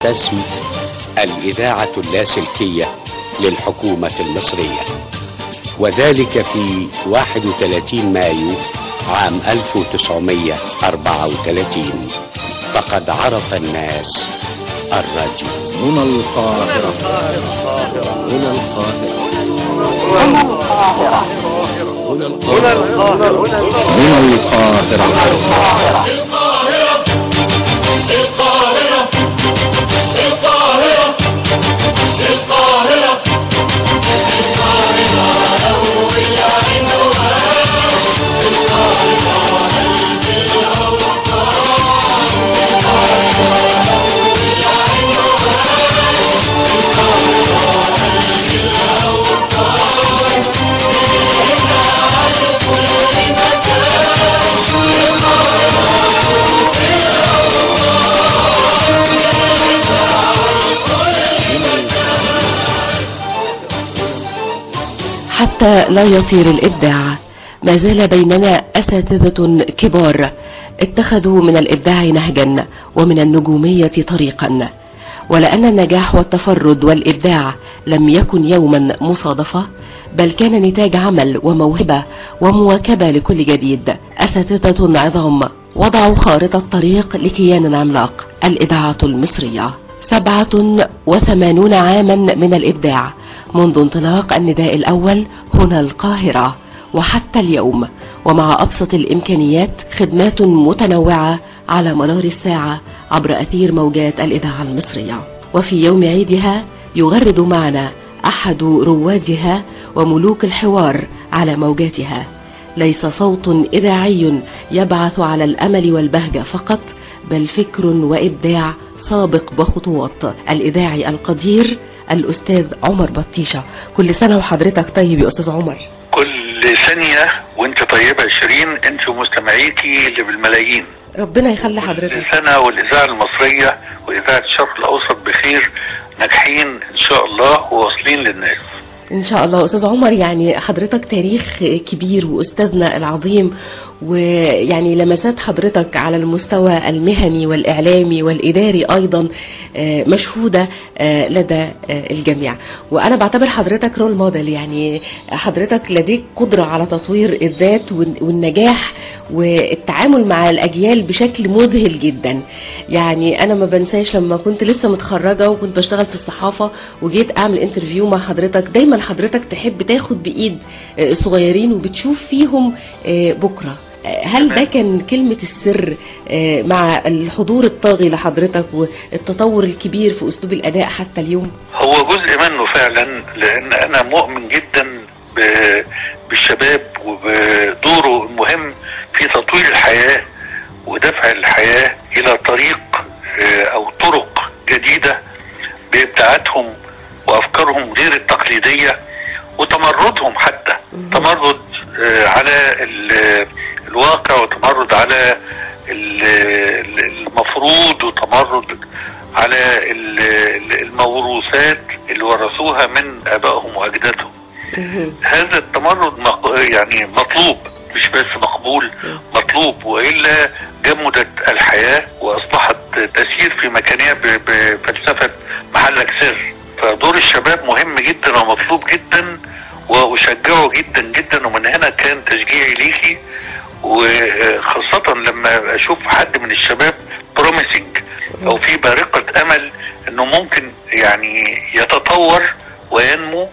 اسم الإذاعة اللاسلكية للحكومة المصرية وذلك في 31 مايو عام 1934 فقد عرف الناس الراديو هنا القاهرة هنا القاهرة هنا القاهرة هنا القاهرة هنا القاهرة حتى لا يطير الإبداع ما زال بيننا أساتذة كبار اتخذوا من الإبداع نهجا ومن النجومية طريقا ولأن النجاح والتفرد والإبداع لم يكن يوما مصادفة بل كان نتاج عمل وموهبة ومواكبة لكل جديد أساتذة عظام وضعوا خارطة طريق لكيان عملاق الإذاعة المصرية سبعة وثمانون عاما من الإبداع منذ انطلاق النداء الأول هنا القاهرة وحتى اليوم ومع أبسط الإمكانيات خدمات متنوعة على مدار الساعة عبر أثير موجات الإذاعة المصرية وفي يوم عيدها يغرد معنا أحد روادها وملوك الحوار على موجاتها ليس صوت إذاعي يبعث على الأمل والبهجة فقط بل فكر وإبداع سابق بخطوات الإذاعي القدير الأستاذ عمر بطيشة كل سنة وحضرتك طيب يا أستاذ عمر كل ثانية وانت طيبة يا شيرين انت ومستمعيكي اللي بالملايين ربنا يخلي حضرتك كل سنة والإذاعة المصرية وإذاعة الشرق الأوسط بخير ناجحين إن شاء الله وواصلين للناس إن شاء الله أستاذ عمر يعني حضرتك تاريخ كبير وأستاذنا العظيم ويعني لمسات حضرتك على المستوى المهني والإعلامي والإداري أيضا آه، مشهودة آه، لدى آه، الجميع وأنا بعتبر حضرتك رول موديل يعني حضرتك لديك قدرة على تطوير الذات والن- والنجاح والتعامل مع الأجيال بشكل مذهل جدا يعني أنا ما بنساش لما كنت لسه متخرجة وكنت بشتغل في الصحافة وجيت أعمل انترفيو مع حضرتك دايما حضرتك تحب تاخد بإيد آه، الصغيرين وبتشوف فيهم آه، بكرة آه، هل ده كان كلمة السر آه، مع الحضور الطاغي لحضرتك والتطور الكبير في أسلوب الأداء حتى اليوم؟ هو جزء منه فعلا لأن أنا مؤمن جدا ب- بالشباب وبدوره المهم في تطوير الحياة ودفع الحياة إلى طريق آه، أو طرق جديدة بإبداعاتهم وأفكارهم غير التقليدية وتمردهم حتى تمرد آه، على ال- الواقع وتمرد على ال- ال- المفروض وتمرد على ال- ال- الموروثات اللي ورثوها من ابائهم واجدادهم هذا التمرد مق- يعني مطلوب مش بس مقبول مطلوب والا جمدت الحياه واصبحت تسير في مكانها ب- بفلسفه محلك سر فدور الشباب مهم جدا ومطلوب جدا واشجعه جدا جدا ومن هنا كان تشجيعي ليكي وخاصة لما اشوف حد من الشباب بروميسنج او في بارقة امل انه ممكن يعني يتطور وينمو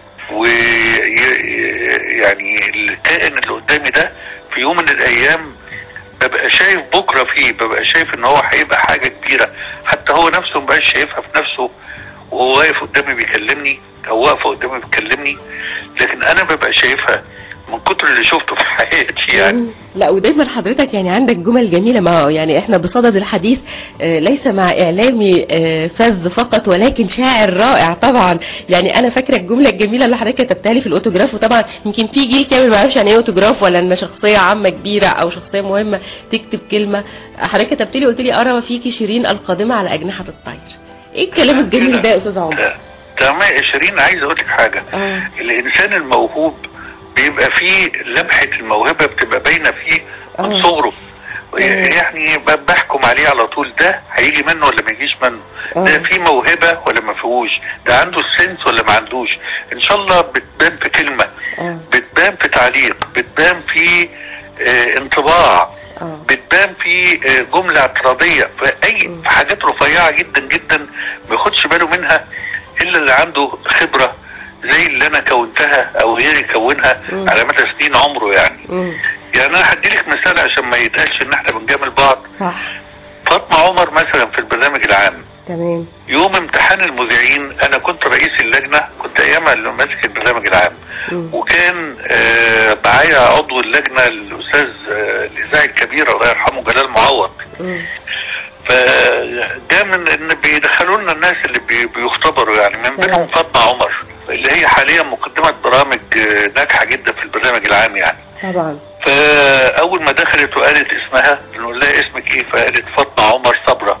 ويعني الكائن اللي قدامي ده في يوم من الايام ببقى شايف بكره فيه ببقى شايف ان هو هيبقى حاجه كبيره حتى هو نفسه مبقاش شايفها في نفسه وهو واقف قدامي بيكلمني او واقفه قدامي بتكلمني لكن انا ببقى شايفها من كتر اللي شفته في حياتي يعني لا ودايما حضرتك يعني عندك جمل جميلة ما هو يعني احنا بصدد الحديث آه، ليس مع اعلامي آه، فذ فقط ولكن شاعر رائع طبعا يعني انا فاكره الجمله الجميله اللي حضرتك كتبتها لي في الاوتوجراف وطبعا يمكن في جيل كامل ما يعرفش يعني ايه اوتوجراف ولا ان شخصيه عامه كبيره او شخصيه مهمه تكتب كلمه حضرتك كتبت لي قلت لي ارى فيكي شيرين القادمه على اجنحه الطير ايه الكلام الجميل ده يا استاذ عمر تمام يا شيرين عايز اقول لك حاجه آه. الانسان الموهوب بيبقى فيه لمحه الموهبه بتبقى باينه فيه من آه. صغره يعني ب- بحكم عليه على طول ده هيجي منه ولا ما يجيش منه ده في موهبه ولا ما فيهوش ده عنده السنس ولا ما عندوش ان شاء الله بتبان في كلمه اه بتبان في تعليق بتبان في آه انطباع اه بتبان في آه، جملة اعتراضية في أي في حاجات رفيعة جدا جدا ما ياخدش باله منها إلا اللي عنده خبرة زي اللي أنا كونتها أو غيري كونها على مدى سنين عمره يعني مم. يعني أنا هديلك مثال عشان ما يتقالش إن إحنا بنجامل بعض صح فاطمة عمر مثلا في البرنامج العام تمام يوم امتحان المذيعين انا كنت رئيس اللجنه كنت ايامها اللي ماسك البرنامج العام مم. وكان آه، معايا عضو اللجنه الاستاذ آه، الاذاعي الكبير الله يرحمه جلال معوض مم. فجاء من ان بيدخلوا لنا الناس اللي بي- بيختبروا يعني من بينهم تمام. فاطمه عمر اللي هي حاليا مقدمه برامج آه، ناجحه جدا في البرنامج العام يعني طبعا فاول ما دخلت وقالت اسمها نقول لها اسمك ايه فقالت فاطمه عمر صبره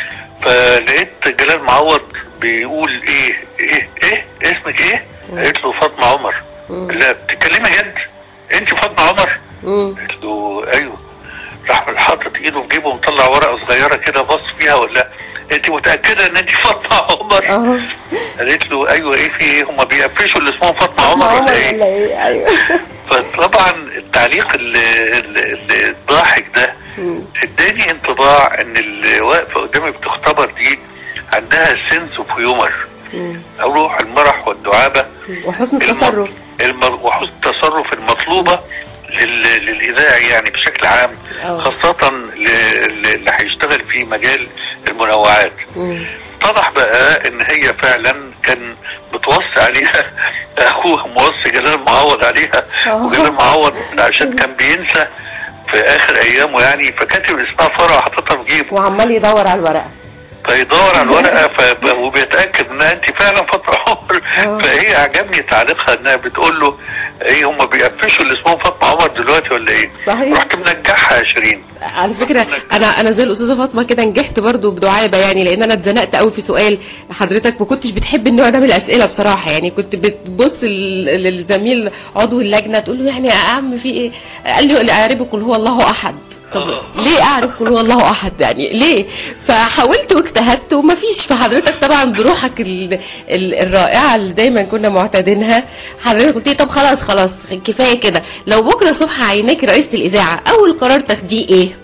فلقيت جلال معوض بيقول ايه ايه ايه اسمك ايه قالت له فاطمه عمر لا بتتكلمي جد انت فاطمه عمر مم. قلت له ايوه راح حاطط ايده في جيبه ومطلع ورقه صغيره كده بص فيها ولا انت متاكده ان انت فاطمه عمر اه قالت له ايوه ايه في ايه هم بيقفشوا اللي اسمهم فاطمه عمر ولا ايه ولا ايه ايوه فطبعا التعليق ال- ال- ال- الضاحك ده مم. اداني انطباع ان اللي واقفه قدامي بتختبر دي عندها سنس اوف هيومر مم. او روح المرح والدعابه وحسن الم- التصرف الم- وحسن التصرف المطلوبه لل- للاذاعي يعني بشكل عام أه. خاصه ل- ل- اللي هيشتغل في مجال المنوعات مم. اتضح بقى ان هي فعلا كان متوصي عليها اخوها موصي جلال معوض عليها آه. وجلال معوض عشان كان بينسى في اخر ايامه يعني فكاتب اسمها فرع حاططها في جيبه وعمال يدور على الورقه فيدور على الورقه ف... ف- وبيتاكد انها انت فعلا فاطمه عمر آه. فهي عجبني تعليقها انها بتقول له ايه هم بيقفشوا اللي اسمهم فاطمه عمر دلوقتي ولا ايه؟ صحيح. رحت منجحها يا شيرين على فكره انا انا زي الاستاذه فاطمه كده نجحت برضو بدعابه يعني لان انا اتزنقت قوي في سؤال حضرتك ما كنتش بتحب النوع ده من الاسئله بصراحه يعني كنت بتبص لل- للزميل عضو اللجنه تقول له يعني يا عم في ايه قال لي اعربي قل هو الله احد طب آه. ليه اعرف قل هو الله احد يعني ليه فحاولت واجتهدت وما فيش فحضرتك طبعا بروحك ال ال الرائعه اللي دايما كنا معتادينها حضرتك قلت لي طب خلاص خلاص كفايه كده لو بكره الصبح عيناك رئيسه الاذاعه اول قرار تاخديه ايه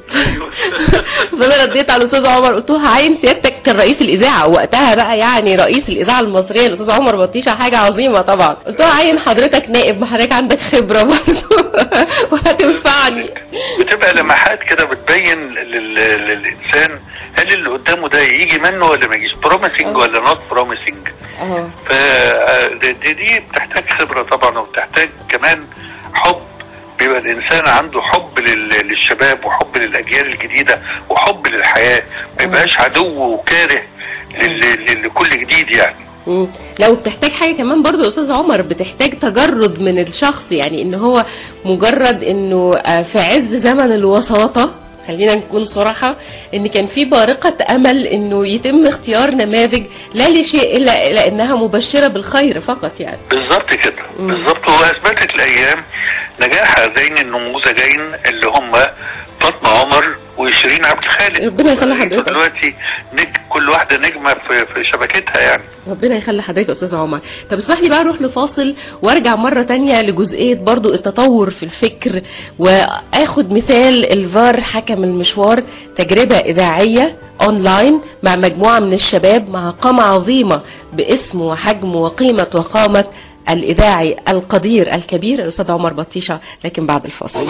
فانا رديت على الاستاذ عمر قلت له هعين سيادتك كان رئيس الاذاعه وقتها بقى يعني رئيس الاذاعه المصريه الاستاذ عمر بطيشه حاجه عظيمه طبعا قلت له عين حضرتك نائب ما حضرتك عندك خبره برضه وهتنفعني بتبقى لمحات كده بتبين لل... للانسان هل اللي قدامه ده يجي منه ولا ما يجيش بروميسنج ولا نوت بروميسنج اه ف دي, دي بتحتاج خبره طبعا وبتحتاج كمان حب بيبقى الانسان عنده حب لل... للشباب وحب للاجيال الجديده وحب للحياه ما يبقاش عدو وكاره لل... لل- لكل جديد يعني مم. لو بتحتاج حاجه كمان برضو يا استاذ عمر بتحتاج تجرد من الشخص يعني ان هو مجرد انه آه، في عز زمن الوساطه خلينا نكون صراحة ان كان في بارقة امل انه يتم اختيار نماذج لا لشيء الا الا انها مبشرة بالخير فقط يعني بالظبط كده بالظبط واثبتت الايام نجاح هذين النموذجين اللي هم فاطمه عمر وشيرين عبد الخالق ربنا يخلي حضرتك. دلوقتي نج... كل واحده نجمه في, في شبكتها يعني ربنا يخلي حضرتك يا استاذ عمر طب اسمح لي بقى اروح لفاصل وارجع مره تانية لجزئيه برضو التطور في الفكر واخد مثال الفار حكم المشوار تجربه اذاعيه اونلاين مع مجموعه من الشباب مع قامه عظيمه باسم وحجم وقيمه وقامه الاذاعي القدير الكبير الاستاذ عمر بطيشه لكن بعد الفاصل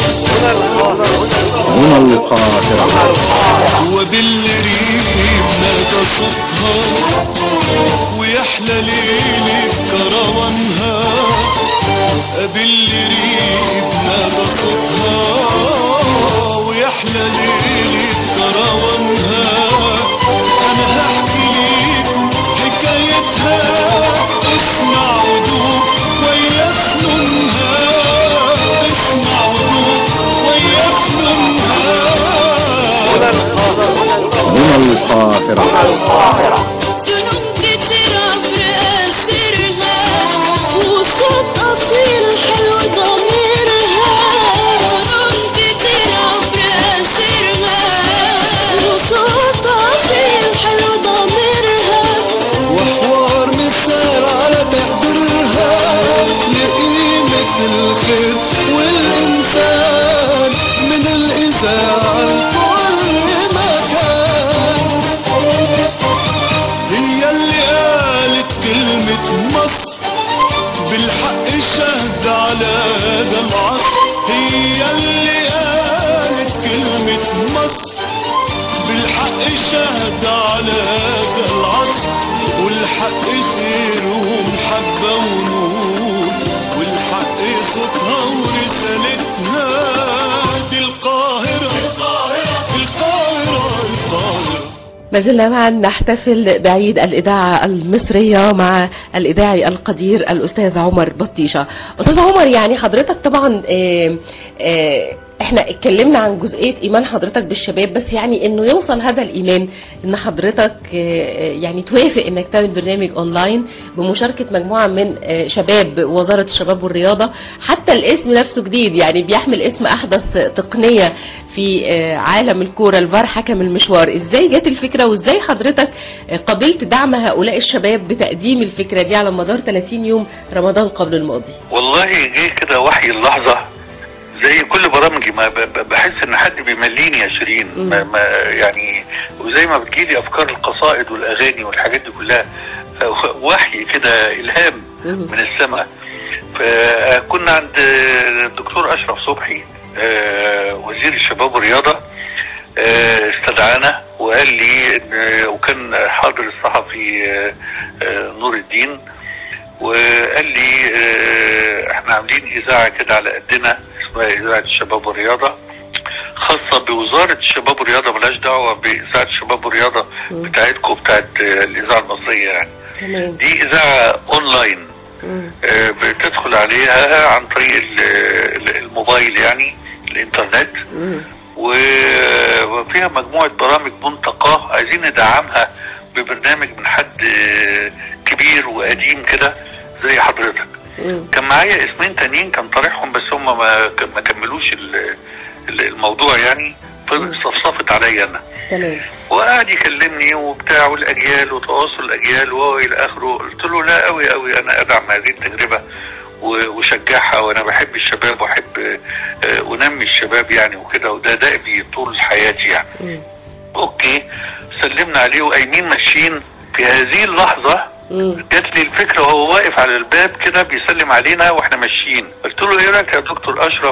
هنا القاهرة وبالريم نادى صوتها ويحلى ليل كروانها بالريم نادى صوتها ويحلى ليل كروانها انا هحكي ليكم حكايتها اسمع ودوب ويا فنونها اسمع ودوب ويا فنونها هنا القاهرة ما زلنا معا نحتفل بعيد الإذاعة المصرية مع الإذاعي القدير الأستاذ عمر بطيشة أستاذ عمر يعني حضرتك طبعا آه، آه، احنا اتكلمنا عن جزئية إيمان حضرتك بالشباب بس يعني إنه يوصل هذا الإيمان إن حضرتك آه، يعني توافق إنك تعمل برنامج أونلاين بمشاركة مجموعة من آه، شباب وزارة الشباب والرياضة حتى الاسم نفسه جديد يعني بيحمل اسم أحدث تقنية في آه، عالم الكورة الفار حكم المشوار ازاي جت الفكرة وازاي حضرتك آه، قبلت دعم هؤلاء الشباب بتقديم الفكرة دي على مدار 30 يوم رمضان قبل الماضي والله جه كده وحي اللحظة زي كل برامجي ما ب- ب- بحس ان حد بيمليني يا شيرين ما ما يعني وزي ما بتجيلي افكار القصائد والاغاني والحاجات دي كلها آه، وحي كده الهام من السماء فكنا عند الدكتور اشرف صبحي آه، وزير الشباب والرياضه آه، استدعانا وقال لي ان وكان حاضر الصحفي آه، آه، نور الدين وقال لي آه، احنا عاملين اذاعه كده على قدنا اسمها اذاعه الشباب والرياضه خاصه بوزاره الشباب والرياضه ملهاش دعوه باذاعه الشباب والرياضه بتاعتكم بتاعت آه، الاذاعه المصريه يعني تمام دي اذاعه اونلاين آه، بتدخل عليها عن طريق ال- ال- الموبايل يعني الانترنت و- وفيها مجموعة برامج منتقاة عايزين ندعمها ببرنامج من حد آه، كبير وقديم كده زي حضرتك كان معايا اسمين تانيين كان طارحهم بس هم ما ما كملوش ال- ال- الموضوع يعني فصفصفت عليا انا تمام وقعد يكلمني وبتاع والاجيال وتواصل الاجيال والى اخره قلت له لا قوي قوي انا ادعم هذه التجربه و- وشجعها وانا بحب الشباب واحب آه، انمي الشباب يعني وكده وده دأبي طول حياتي يعني اوكي سلمنا عليه وقايمين ماشيين في هذه اللحظه جات لي الفكره وهو واقف على الباب كده بيسلم علينا واحنا ماشيين قلت له ايه رايك يا دكتور اشرف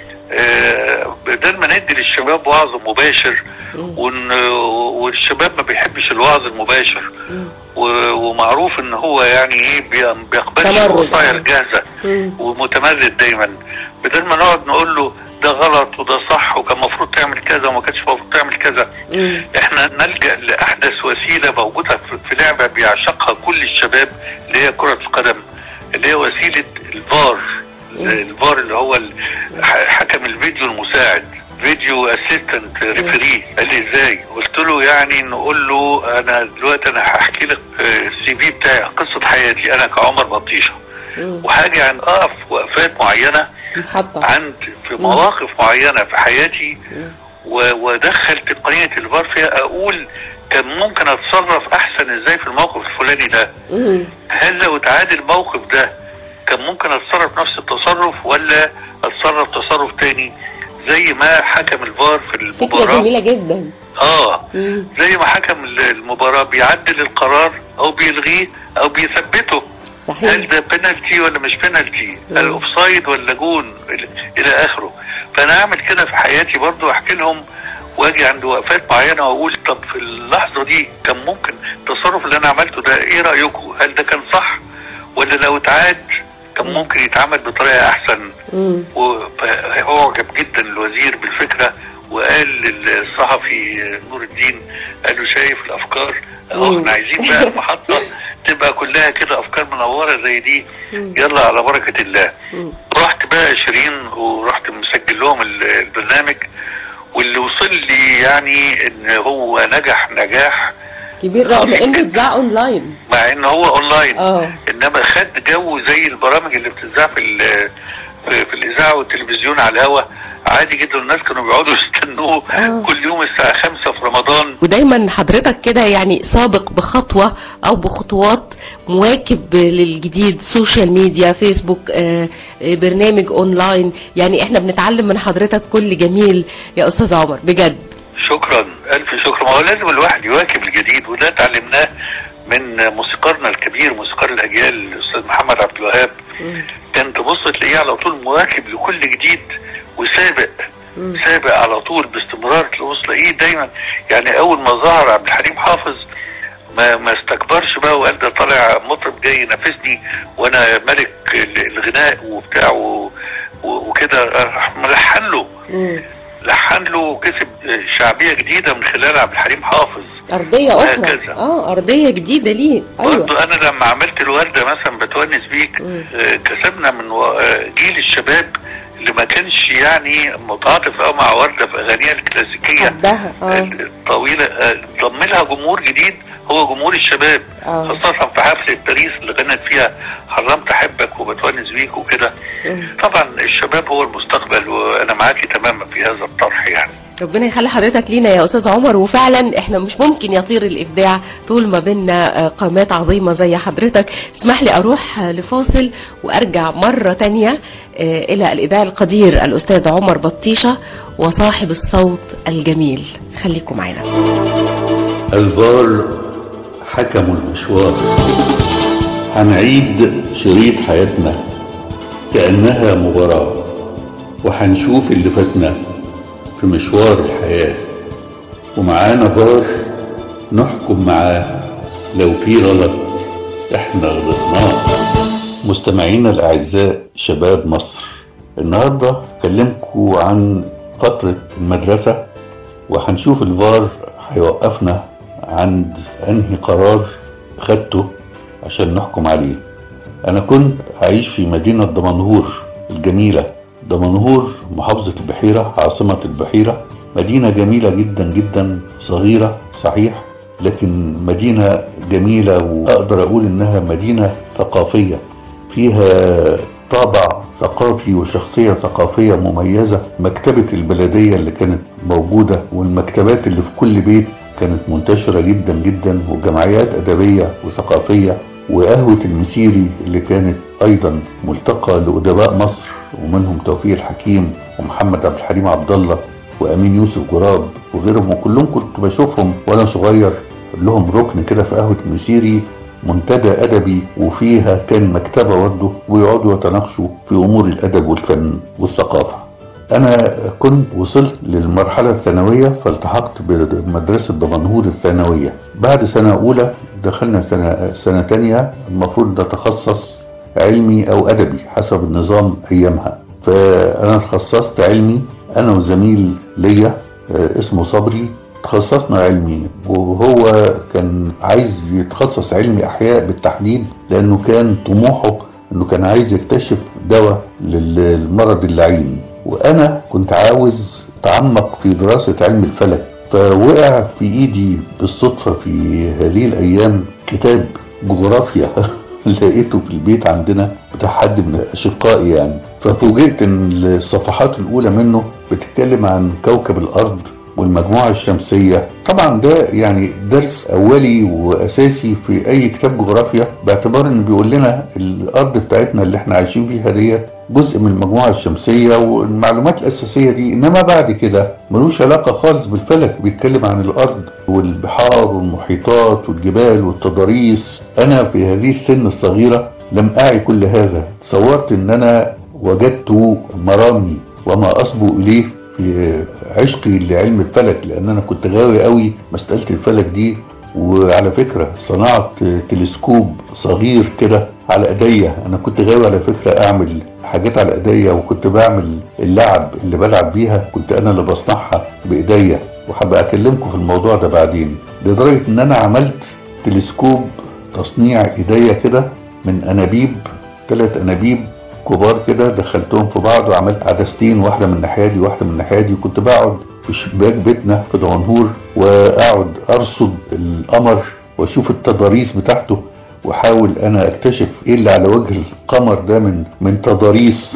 آه، بدل ما ندي للشباب وعظ مباشر ون- والشباب ما بيحبش الوعظ المباشر و- ومعروف ان هو يعني ايه بي- بيقبلش تمرد. الوصايا الجاهزه ومتمرد دايما بدل ما نقعد نقول له ده غلط وده صح وكان المفروض تعمل كذا وما كانش المفروض تعمل كذا احنا نلجا لاحدث وسيله موجوده في- في لعبه بيعشقها كل الشباب اللي هي كره القدم اللي هي وسيله الفار الفار اللي هو ال- ح- حكم الفيديو المساعد فيديو اسيستنت ريفري قال لي ازاي قلت له يعني نقول له انا دلوقتي انا هحكي لك آه، السي في بتاعي قصه حياتي انا كعمر بطيشه وحاجه عن اقف وقفات معينه محطة عند في مواقف معينه في حياتي و- وادخل تقنيه الفار فيها اقول كان ممكن اتصرف احسن ازاي في الموقف الفلاني ده هل لو اتعاد الموقف ده كان ممكن اتصرف نفس التصرف ولا اتصرف تصرف تاني زي ما حكم الفار في فكرة المباراه جميلة جدا اه مم. زي ما حكم المباراه بيعدل القرار او بيلغيه او بيثبته صحيح هل ده بينالتي ولا مش بينالتي هل اوفسايد ولا جون إلى- الى اخره فانا اعمل كده في حياتي برضو احكي لهم واجي عند وقفات معينه واقول طب في اللحظه دي كان ممكن التصرف اللي انا عملته ده ايه رايكم هل ده كان صح ولا لو اتعاد كان ممكن يتعمل بطريقه احسن مم. و- فهو عجب جدا الوزير بالفكره وقال للصحفي نور الدين قال له شايف الافكار اهو مم. احنا عايزين بقى المحطه تبقى كلها كده افكار منوره زي دي يلا على بركه الله رحت بقى شيرين ورحت مسجل لهم ال- البرنامج واللي وصل لي يعني ان هو نجح نجاح كبير رغم انه اتذاع اونلاين مع ان هو اونلاين اه انما خد جو زي البرامج اللي بتذاع في ال- في في الاذاعه والتلفزيون على الهوا عادي جدا الناس كانوا بيقعدوا يستنوه آه. كل يوم الساعه 5 في رمضان ودايما حضرتك كده يعني سابق بخطوة او بخطوات مواكب للجديد سوشيال ميديا فيسبوك آه، آه، برنامج اونلاين يعني احنا بنتعلم من حضرتك كل جميل يا استاذ عمر بجد شكرا الف شكر ما هو لازم الواحد يواكب الجديد وده اتعلمناه من موسيقارنا الكبير موسيقار الاجيال الاستاذ محمد عبد الوهاب كان تبص تلاقيه على طول مواكب لكل جديد وسابق سابق على طول باستمرار تبص تلاقيه دايما يعني اول ما ظهر عبد الحليم حافظ ما ما استكبرش بقى وقال ده طالع مطرب جاي ينافسني وانا ملك ال- الغناء وبتاع و- و- وكده راح ملحن له لحن له كسب شعبيه جديده من خلال عبد الحليم حافظ ارضيه اخرى وهكذا. اه ارضيه جديده ليه ايوه برضه انا لما عملت الورده مثلا بتونس بيك مم. آه، كسبنا من و- آه، جيل الشباب اللي ما كانش يعني متعاطف قوي مع ورده في اغانيها الكلاسيكيه حبها اه الطويله آه، ضم لها جمهور جديد هو جمهور الشباب اه خاصة في حفلة باريس اللي غنت فيها حرمت أحبك وبتونس بيك وكده مم. طبعا الشباب هو المستقبل وأنا معاكي تماما في هذا الطرح يعني ربنا يخلي حضرتك لينا يا استاذ عمر وفعلا احنا مش ممكن يطير الابداع طول ما بينا آه، قامات عظيمه زي حضرتك اسمح لي اروح آه، لفاصل وارجع مره تانية آه، الى الاذاعي القدير الاستاذ عمر بطيشه وصاحب الصوت الجميل خليكم معنا الفار حكموا المشوار هنعيد شريط حياتنا كأنها مباراة وهنشوف اللي فاتنا في مشوار الحياة ومعانا فار نحكم معاه لو في غلط احنا غلطناه مستمعينا الأعزاء شباب مصر النهاردة أكلمكم عن فترة المدرسة وهنشوف الفار هيوقفنا عند انهي قرار خدته عشان نحكم عليه انا كنت عايش في مدينة دمنهور الجميلة دمنهور محافظة البحيرة عاصمة البحيرة مدينة جميلة جدا جدا صغيرة صحيح لكن مدينة جميلة وأقدر أقول إنها مدينة ثقافية فيها طابع ثقافي وشخصية ثقافية مميزة مكتبة البلدية اللي كانت موجودة والمكتبات اللي في كل بيت كانت منتشرة جدا جدا وجمعيات أدبية وثقافية وقهوة المسيري اللي كانت أيضا ملتقى لأدباء مصر ومنهم توفيق الحكيم ومحمد عبد الحليم عبد الله وأمين يوسف جراب وغيرهم وكلهم كنت بشوفهم وأنا صغير لهم ركن كده في قهوة المسيري منتدى أدبي وفيها كان مكتبة برضه ويقعدوا يتناقشوا في أمور الأدب والفن والثقافة أنا كنت وصلت للمرحلة الثانوية فالتحقت بمدرسة دمنهور الثانوية بعد سنة أولى دخلنا سنة, سنة تانية المفروض نتخصص علمي أو أدبي حسب النظام أيامها فأنا تخصصت علمي أنا وزميل ليا آه، اسمه صبري تخصصنا علمي وهو كان عايز يتخصص علمي احياء بالتحديد لانه كان طموحه انه كان عايز يكتشف دواء للمرض اللعين وانا كنت عاوز اتعمق في دراسه علم الفلك فوقع في ايدي بالصدفه في هذه الايام كتاب جغرافيا لقيته في البيت عندنا بتاع حد من اشقائي يعني ففوجئت ان الصفحات الاولى منه بتتكلم عن كوكب الارض والمجموعة الشمسية طبعا ده يعني درس أولي وأساسي في أي كتاب جغرافيا باعتبار إنه بيقول لنا الأرض بتاعتنا اللي إحنا عايشين فيها دي جزء من المجموعة الشمسية والمعلومات الأساسية دي إنما بعد كده ملوش علاقة خالص بالفلك بيتكلم عن الأرض والبحار والمحيطات والجبال والتضاريس أنا في هذه السن الصغيرة لم أعي كل هذا تصورت إن أنا وجدت مرامي وما أصبو إليه في عشقي لعلم الفلك لان انا كنت غاوي قوي مساله الفلك دي وعلى فكره صنعت تلسكوب صغير كده على ايديا انا كنت غاوي على فكره اعمل حاجات على ايديا وكنت بعمل اللعب اللي بلعب بيها كنت انا اللي بصنعها بايديا وهبقى اكلمكم في الموضوع ده بعدين لدرجه ان انا عملت تلسكوب تصنيع ايديا كده من انابيب ثلاث انابيب كبار كده دخلتهم في بعض وعملت عدستين واحده من الناحيه دي واحده من الناحيه دي وكنت بقعد في شباك بيتنا في دمنهور واقعد ارصد القمر واشوف التضاريس بتاعته واحاول انا اكتشف ايه اللي على وجه القمر ده من من تضاريس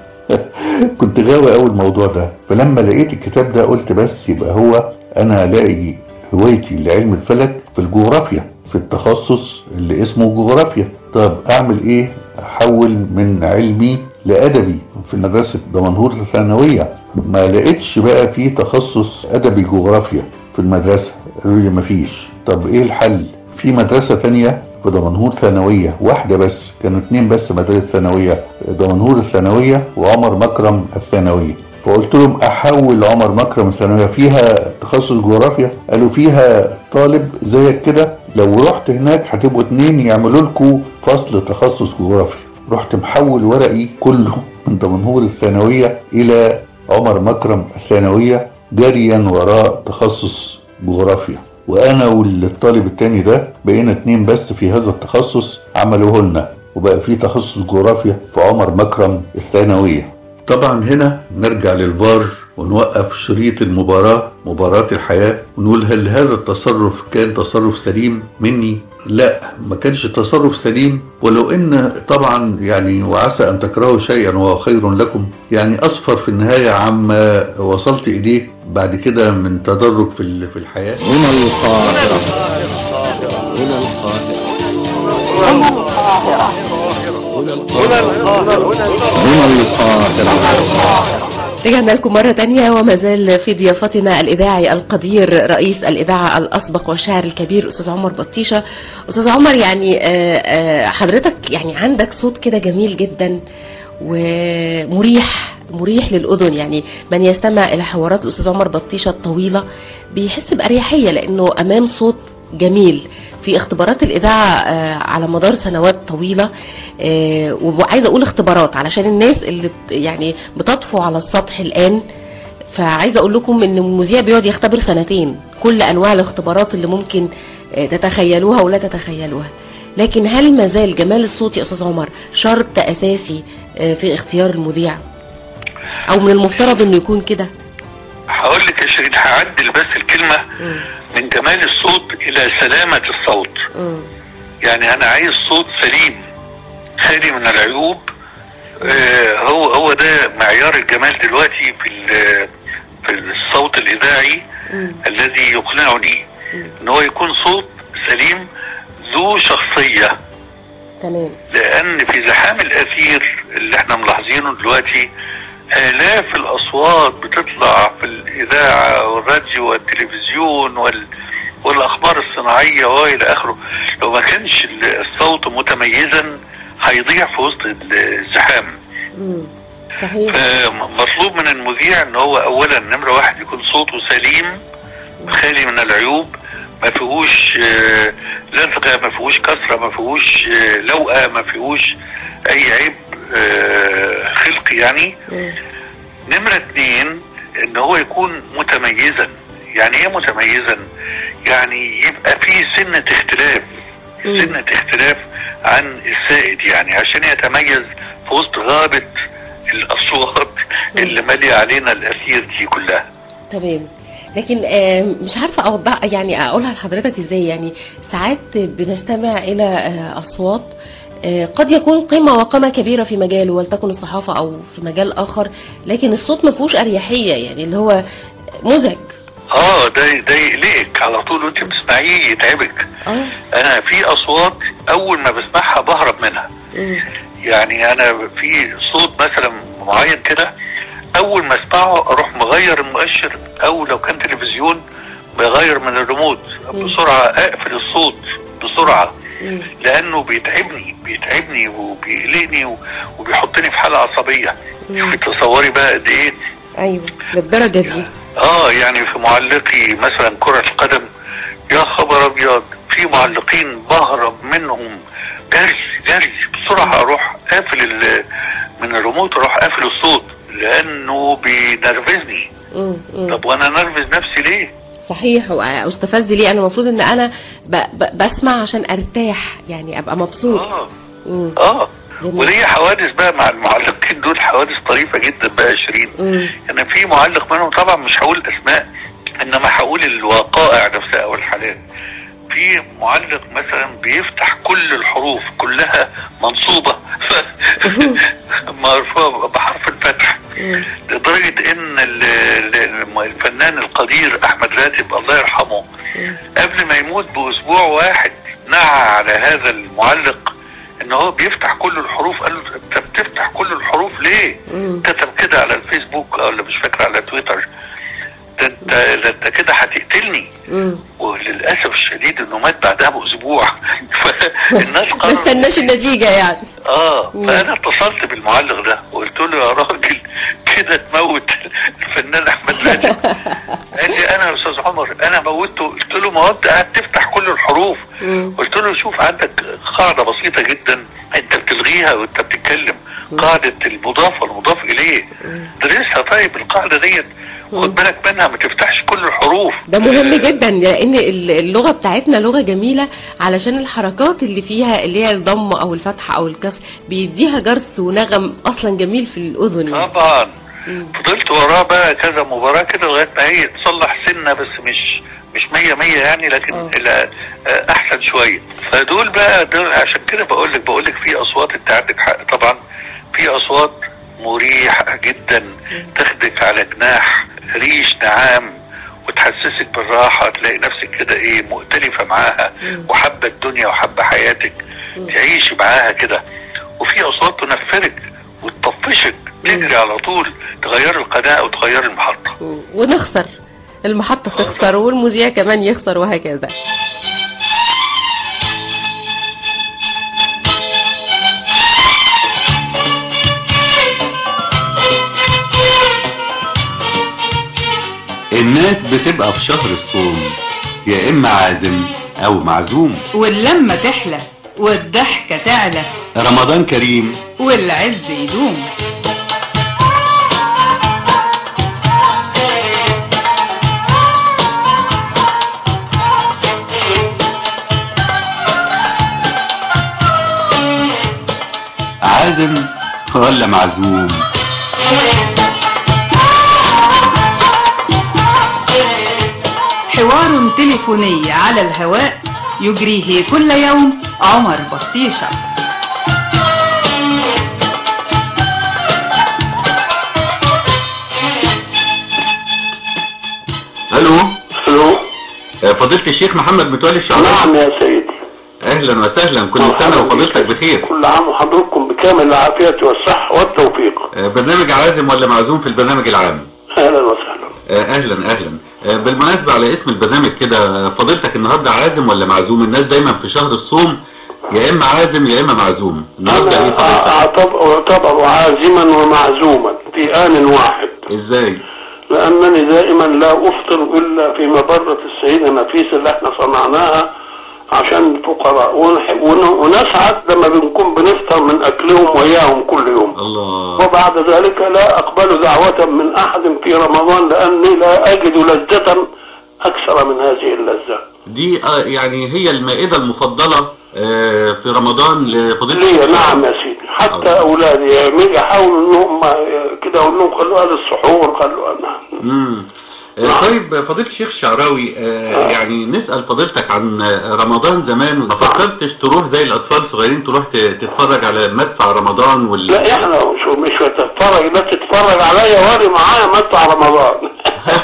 كنت غاوي قوي الموضوع ده فلما لقيت الكتاب ده قلت بس يبقى هو انا الاقي هوايتي لعلم الفلك في الجغرافيا في التخصص اللي اسمه جغرافيا طب اعمل ايه احول من علمي لادبي في مدرسه دمنهور الثانويه ما لقيتش بقى في تخصص ادبي جغرافيا في المدرسه قالوا لي مفيش طب ايه الحل في مدرسه تانية في دمنهور ثانويه واحده بس كانوا اتنين بس مدارس ثانويه دمنهور الثانويه وعمر مكرم الثانويه فقلت لهم احول عمر مكرم الثانويه فيها تخصص جغرافيا قالوا فيها طالب زيك كده لو رحت هناك هتبقوا اتنين يعملوا لكم فصل تخصص جغرافيا رحت محول ورقي كله من دمنهور الثانويه الى عمر مكرم الثانوية جريا وراء تخصص جغرافيا وانا والطالب التاني ده بقينا اتنين بس في هذا التخصص عملوه لنا وبقى في تخصص جغرافيا في عمر مكرم الثانوية طبعا هنا نرجع للفار ونوقف شريط المباراة مباراة الحياة ونقول هل هذا التصرف كان تصرف سليم مني؟ لا ما كانش تصرف سليم ولو ان طبعا يعني وعسى ان تكرهوا شيئا وهو خير لكم يعني اصفر في النهاية عما وصلت اليه بعد كده من تدرج في ال- في الحياة هنا القاهرة هنا القاهرة هنا القاهرة هنا القاهرة هنا القاهرة رجعنا لكم مرة تانية وما زال في ضيافتنا الإذاعي القدير رئيس الإذاعة الأسبق والشاعر الكبير أستاذ عمر بطيشة أستاذ عمر يعني آه، آه، حضرتك يعني عندك صوت كده جميل جدا ومريح مريح للأذن يعني من يستمع إلى حوارات الأستاذ عمر بطيشة الطويلة بيحس بأريحية لأنه أمام صوت جميل في اختبارات الإذاعة آه، على مدار سنوات طويلة آه، وعايزة أقول اختبارات علشان الناس اللي بت- يعني بتطفو على السطح الآن فعايزة أقول لكم إن المذيع بيقعد يختبر سنتين كل أنواع الاختبارات اللي ممكن آه، تتخيلوها ولا تتخيلوها لكن هل ما زال جمال الصوت يا أستاذ عمر شرط أساسي آه، في اختيار المذيع أو من المفترض إنه يكون كده هقول لك يا شيرين هعدل بس الكلمة من جمال الصوت إلى سلامة الصوت مم. يعني أنا عايز صوت سليم خالي من العيوب آه هو هو ده معيار الجمال دلوقتي في ال- في الصوت الإذاعي الذي يقنعني إن هو يكون صوت سليم ذو شخصية تمام لان في زحام الاثير اللي احنا ملاحظينه دلوقتي الاف الاصوات بتطلع في الاذاعه والراديو والتلفزيون وال والاخبار الصناعيه والى اخره لو ما كانش ال- الصوت متميزا هيضيع في وسط الزحام مم. صحيح مطلوب من المذيع ان هو اولا نمره واحد يكون صوته سليم خالي من العيوب ما فيهوش آه، لزقه ما فيهوش كسره ما فيهوش آه، لوقه ما فيهوش اي عيب آه، خلقي يعني مم. نمرة اتنين ان هو يكون متميزا يعني ايه متميزا يعني يبقى فيه سنة اختلاف سنة اختلاف عن السائد يعني عشان يتميز في وسط غابة الاصوات اللي مالية علينا الاثير دي كلها تمام لكن آه، مش عارفه اوضح يعني اقولها لحضرتك ازاي يعني ساعات بنستمع الى آه، اصوات آه، قد يكون قيمه وقامه كبيره في مجاله ولتكن الصحافه او في مجال اخر لكن الصوت ما فيهوش اريحيه يعني اللي هو مزعج اه ده ده يقلقك على طول وانت بتسمعيه يتعبك اه انا في اصوات اول ما بسمعها بهرب منها مم. يعني انا في صوت مثلا معين كده اول ما اسمعه اروح مغير المؤشر او لو كان تلفزيون بغير من الريموت بسرعه اقفل الصوت بسرعه لانه بيتعبني بيتعبني وبيقلقني و- وبيحطني في حاله عصبيه شوفي تصوري بقى قد ايه ايوه للدرجه دي اه يعني في معلقي مثلا كرة القدم يا خبر ابيض في معلقين بهرب منهم جري جري بسرعة اروح قافل ال- من الريموت اروح قافل الصوت لانه بينرفزني مم. مم. طب وانا نرفز نفسي ليه؟ صحيح واستفز لي انا المفروض ان انا ب... ب... بسمع عشان ارتاح يعني ابقى مبسوط اه مم. اه جميل. وليا حوادث بقى مع المعلقين دول حوادث طريفة جدا بقى يا شيرين مم. يعني في معلق منهم طبعا مش هقول اسماء انما هقول الوقائع نفسها او الحالات في معلق مثلا بيفتح كل الحروف كلها منصوبة مرفوعة بحرف الفتح لدرجة ان ال- ال- الفنان القدير احمد راتب الله يرحمه قبل ما يموت باسبوع واحد نعى على هذا المعلق ان هو بيفتح كل الحروف قال له انت بتفتح كل الحروف ليه مم. كتب كده على الفيسبوك ولا مش فاكر على تويتر ده انت ده انت كده هتقتلني مم. وللاسف الشديد انه مات بعدها باسبوع فالناس ما قرروا استناش النتيجه يعني اه مم. فانا اتصلت بالمعلق ده وقلت له يا راجل كده تموت الفنان احمد راتب قال لي انا يا استاذ عمر انا موته قلت له ما هو انت قاعد تفتح كل الحروف مم. قلت له شوف عندك قاعده بسيطه جدا انت بتلغيها وانت بتتكلم قاعده المضاف والمضاف اليه درسها طيب القاعده ديت خد بالك منها ما تفتحش كل الحروف ده مهم آه، جدا لان ال- اللغه بتاعتنا لغه جميله علشان الحركات اللي فيها اللي هي الضم او الفتح او الكسر بيديها جرس ونغم اصلا جميل في الاذن يعني. طبعا فضلت وراه بقى كذا مباراة كده لغاية ما هي تصلح سنة بس مش مش مية مية يعني لكن آه. إلى آه، أحسن شوية فدول بقى دول عشان كده بقول لك بقول لك في أصوات أنت عندك حق طبعا في أصوات مريحة جدا تاخدك على جناح ريش نعام وتحسسك بالراحة تلاقي نفسك كده ايه مؤتلفة معاها وحابة الدنيا وحابة حياتك تعيشي معاها كده وفي أصوات تنفرك وتطفشك تجري على طول تغير القناة وتغير المحطة ونخسر المحطه تخسر والمذيع كمان يخسر وهكذا الناس بتبقى في شهر الصوم يا إما عازم أو معزوم واللمة تحلى والضحكة تعلى رمضان كريم والعز يدوم عازم ولا معزوم حوار تليفوني على الهواء يجريه كل يوم عمر بطيشة ألو الو آه، فضيلة الشيخ محمد متولي الشعراوي نعم يا سيدي أهلا وسهلا كل مرحبا سنة بك. وفضيلتك بخير كل عام وحضرتكم بكامل العافية والصحة والتوفيق آه، برنامج عازم ولا معزوم في البرنامج العام أهلا وسهلا آه، اهلا اهلا آه، بالمناسبة على اسم البرنامج كده آه، فضيلتك النهاردة عازم ولا معزوم الناس دايما في شهر الصوم يا اما عازم يا اما معزوم النهاردة ايه أنا فضيلتك أعتبر أعتبر عازما ومعزوما في آن واحد ازاي لأنني دائما لا أفطر إلا في مبرة السيدة نفيسة اللي احنا صنعناها عشان الفقراء ونحب- ون- ونسعد لما بنكون بنفطر من أكلهم وإياهم كل يوم الله وبعد ذلك لا أقبل دعوة من أحد في رمضان لأني لا أجد لذة أكثر من هذه اللذة دي آه، يعني هي المائدة المفضلة آه، في رمضان لفضيلة لي الشيخ. نعم يا سيدي حتى الله. أولادي يعني يحاولوا إنهم كده أقول لهم خلوها للسحور خلوها نعم مم. آه، نعم. طيب فضيلة الشيخ الشعراوي آه، يعني نسأل فضيلتك عن آه، رمضان زمان ما فكرتش تروح زي الأطفال الصغيرين تروح ت- تتفرج على مدفع رمضان وال لا احنا شو مش هتتفرج لا تتفرج عليا واري معايا مدفع رمضان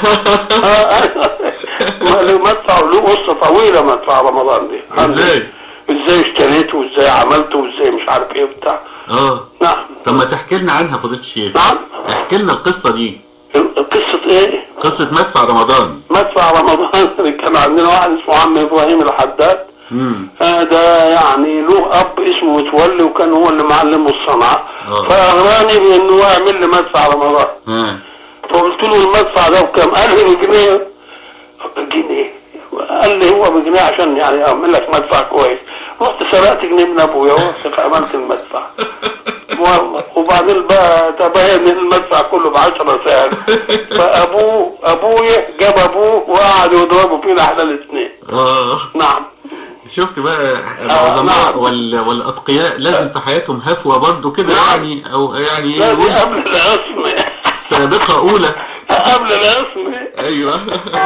واري مدفع له قصه طويله مدفع رمضان دي ازاي؟ ازاي اشتريته وازاي عملته وازاي مش عارف ايه بتاع اه نعم طب ما تحكي لنا عنها فضيلة الشيخ نعم احكي لنا القصة دي قصه ايه قصة مدفع رمضان مدفع رمضان كان عندنا واحد اسمه عم ابراهيم الحداد امم هذا يعني له اب اسمه متولي وكان هو اللي معلمه الصنعه آه. فاغراني بانه يعمل لي مدفع رمضان ها فقلت له المدفع ده بكام؟ قال لي بجنيه جنيه قال لي هو بجنيه عشان يعني اعمل لك مدفع كويس رحت سرقت جنيه من ابويا ورحت عملت المدفع والله وبعدين بقى تبين ان المدفع كله ب 10 ساعات فابوه ابويا جاب ابوه وقعدوا يضربوا فينا احنا الاثنين اه نعم شفت بقى آه، العظماء نعم. وال... والاتقياء لازم في حياتهم هفوة برضو كده نعم. يعني او يعني لا دي يقول قبل العصمة سابقة اولى قبل العصمة ايوه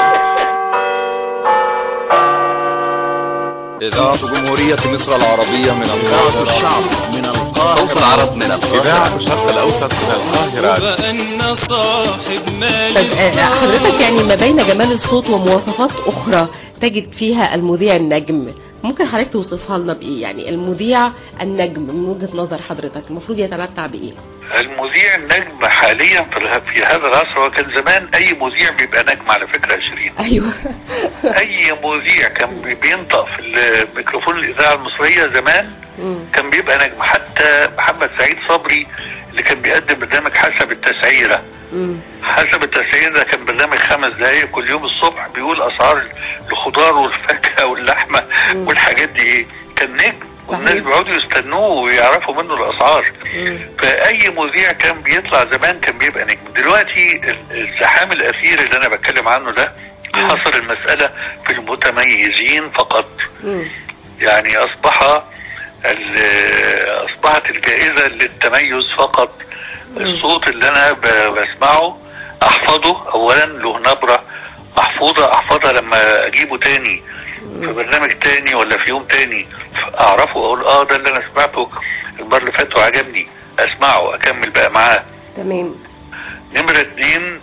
إذاعة جمهورية مصر العربية من القاهرة الشعب من القاهرة صوت العرب من القاهرة إذاعة الشرق الأوسط من القاهرة وبأن صاحب مال طب آه، حضرتك يعني ما بين جمال الصوت ومواصفات أخرى تجد فيها المذيع النجم ممكن حضرتك توصفها لنا بإيه يعني المذيع النجم من وجهة نظر حضرتك المفروض يتمتع بإيه المذيع النجم حاليا في اله- في هذا العصر وكان زمان اي مذيع بيبقى نجم على فكره يا شيرين أيوه اي مذيع كان بي- بينطق في الميكروفون الاذاعه المصريه زمان كان بيبقى نجم حتى محمد سعيد صبري اللي كان بيقدم برنامج حسب التسعيره حسب التسعيره ده كان برنامج خمس دقايق كل يوم الصبح بيقول اسعار الخضار والفاكهه واللحمه والحاجات دي ايه كان نجم والناس بيقعدوا يستنوه ويعرفوا منه الاسعار فاي مذيع كان بيطلع زمان كان بيبقى نجم دلوقتي ال- الزحام الاثير اللي انا بتكلم عنه ده حصل المساله في المتميزين فقط يعني اصبح ال- اصبحت الجائزه للتميز فقط الصوت اللي انا ب- بسمعه احفظه اولا له نبره محفوظه احفظها لما اجيبه تاني في برنامج تاني ولا في يوم تاني اعرفه اقول اه ده اللي انا سمعته المره اللي فاتت وعجبني اسمعه اكمل بقى معاه تمام نمرة اتنين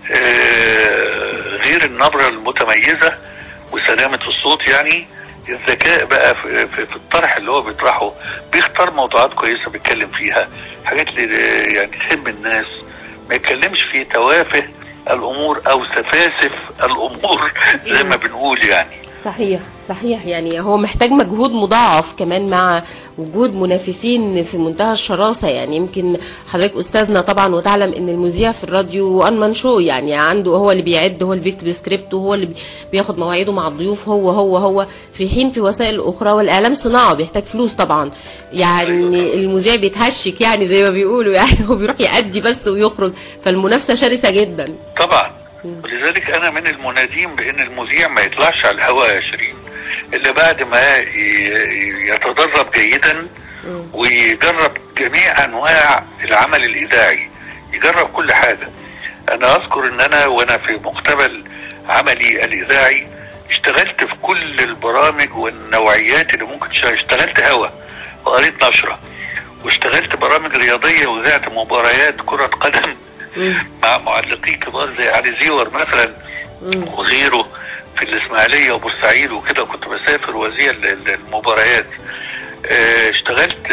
آه، غير النبرة المتميزة وسلامة الصوت يعني الذكاء بقى في, في, في الطرح اللي هو بيطرحه بيختار موضوعات كويسة بيتكلم فيها حاجات اللي يعني تهم الناس ما يتكلمش في توافه الأمور أو سفاسف الأمور زي ما بنقول يعني صحيح صحيح يعني هو محتاج مجهود مضاعف كمان مع وجود منافسين في منتهى الشراسة يعني يمكن حضرتك أستاذنا طبعا وتعلم أن المذيع في الراديو وان مان شو يعني عنده هو اللي بيعد هو اللي بيكتب سكريبت وهو اللي بي- بياخد مواعيده مع الضيوف هو هو هو في حين في وسائل أخرى والإعلام صناعة بيحتاج فلوس طبعا يعني المذيع بيتهشك يعني زي ما بيقولوا يعني هو بيروح يأدي بس ويخرج فالمنافسة شرسة جدا طبعا ولذلك انا من المنادين بان المذيع ما يطلعش على الهواء يا شيرين الا بعد ما ي- يتدرب جيدا ويجرب جميع انواع العمل الاذاعي يجرب كل حاجه انا اذكر ان انا وانا في مقتبل عملي الاذاعي اشتغلت في كل البرامج والنوعيات اللي ممكن تشتغل اشتغلت هوا وقريت نشره واشتغلت برامج رياضيه وذات مباريات كره قدم مع معلقين كبار زي علي زيور مثلا وغيره في الاسماعيليه وبورسعيد وكده كنت بسافر وزير المباريات آه، اشتغلت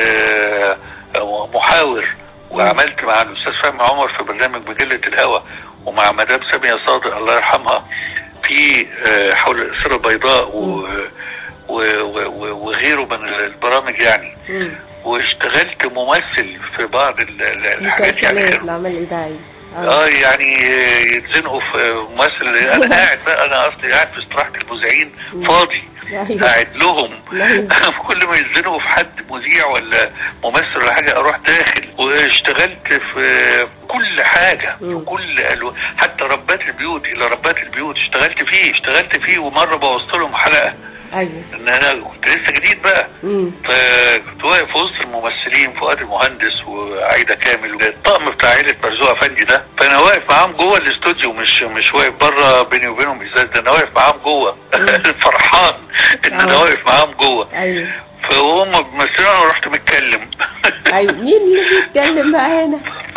آه، محاور وعملت مع الاستاذ فهمي عمر في برنامج مجله الهوى ومع مدام ساميه صادق الله يرحمها في آه، حول الاسره البيضاء و و- و- و- وغيره من البرامج يعني واشتغلت ممثل في بعض ال- ال- الحاجات يعني مسلسلات العمل الإذاعي اه يعني آه، يتزنقوا في ممثل انا قاعد بقى انا اصلي قاعد في استراحه المذيعين فاضي أيوة. قاعد لهم أيوة. كل ما يتزنقوا في حد مذيع ولا ممثل ولا حاجه اروح داخل واشتغلت في كل حاجه في كل ألو... حتى ربات البيوت الى ربات البيوت اشتغلت فيه اشتغلت فيه ومره بوظت لهم حلقه أيوه ان انا كنت لسه جديد بقى فكنت واقف في وسط الممثلين فؤاد المهندس وعايده كامل الطقم بتاع عيله مرزوق افندي ده فانا واقف معاهم جوه الاستوديو مش مش واقف بره بيني وبينهم ازاز ده انا واقف معاهم جوه فرحان ان انا آه. واقف معاهم جوه أيوه فهم بيمثلوا انا رحت متكلم أيوه مين اللي بيتكلم معانا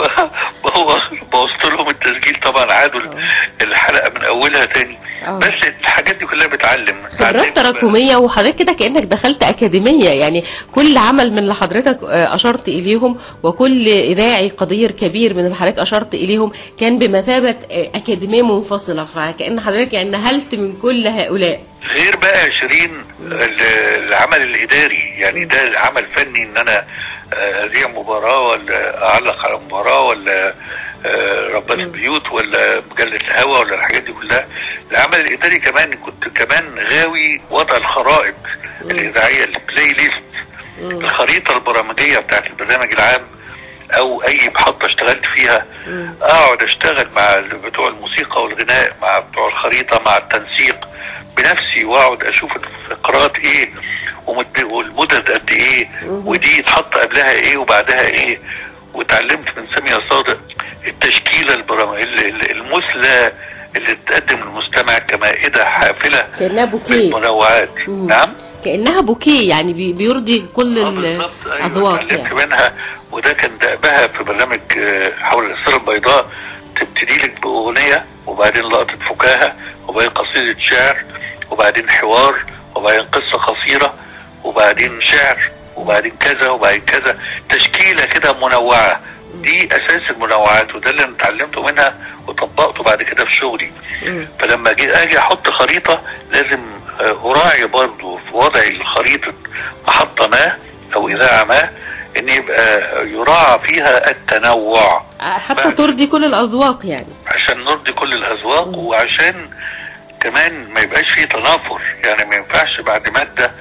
بوظت لهم التسجيل طبعا عادوا الحلقه من اولها تاني آه. بس الحاجات دي كلها بتعلم خبرات تراكمية وحضرتك كده كأنك دخلت أكاديمية يعني كل عمل من اللي حضرتك آه، أشرت إليهم وكل إذاعي قدير كبير من اللي حضرتك أشرت إليهم كان بمثابة آه، أكاديمية منفصلة فكأن حضرتك يعني نهلت من كل هؤلاء غير بقى يا شيرين ال- العمل الاداري يعني ده عمل فني ان انا آه، اذيع مباراه ولا اعلق على مباراه ولا آه، ربات البيوت ولا مجله الهوا ولا الحاجات دي كلها العمل الاداري كمان كنت كمان غاوي وضع الخرائط الاذاعيه البلاي ليست الخريطه البرامجيه بتاعت البرنامج العام او اي محطه اشتغلت فيها اقعد اشتغل مع ال- بتوع الموسيقى والغناء مع بتوع الخريطه مع التنسيق بنفسي واقعد اشوف الفقرات ايه ومد- والمدد قد ايه ودي يتحط قبلها ايه وبعدها ايه واتعلمت من سامية صادق التشكيلة البرام... ال- ال- المثلى اللي تقدم للمستمع كمائدة حافلة كأنها بوكيه بالمنوعات مم. نعم كأنها بوكيه يعني بي- بيرضي كل الأذواق اتعلمت يعني منها وده كان دأبها في برنامج آه، حول السيرة البيضاء تبتدي لك بأغنية وبعدين لقطة فكاهة وبعدين قصيدة شعر وبعدين حوار وبعدين قصة قصيرة وبعدين شعر وبعدين كذا وبعدين كذا تشكيلة كده منوعة دي أساس المنوعات وده اللي أنا اتعلمته منها وطبقته بعد كده في شغلي فلما أجي أجي أحط خريطة لازم آه، أراعي برضه في وضع الخريطة محطة ما أو إذاعة ما إن يبقى يراعى فيها التنوع حتى ترضي كل الأذواق يعني عشان نرضي كل الأذواق وعشان كمان ما يبقاش فيه تنافر يعني ما ينفعش بعد مادة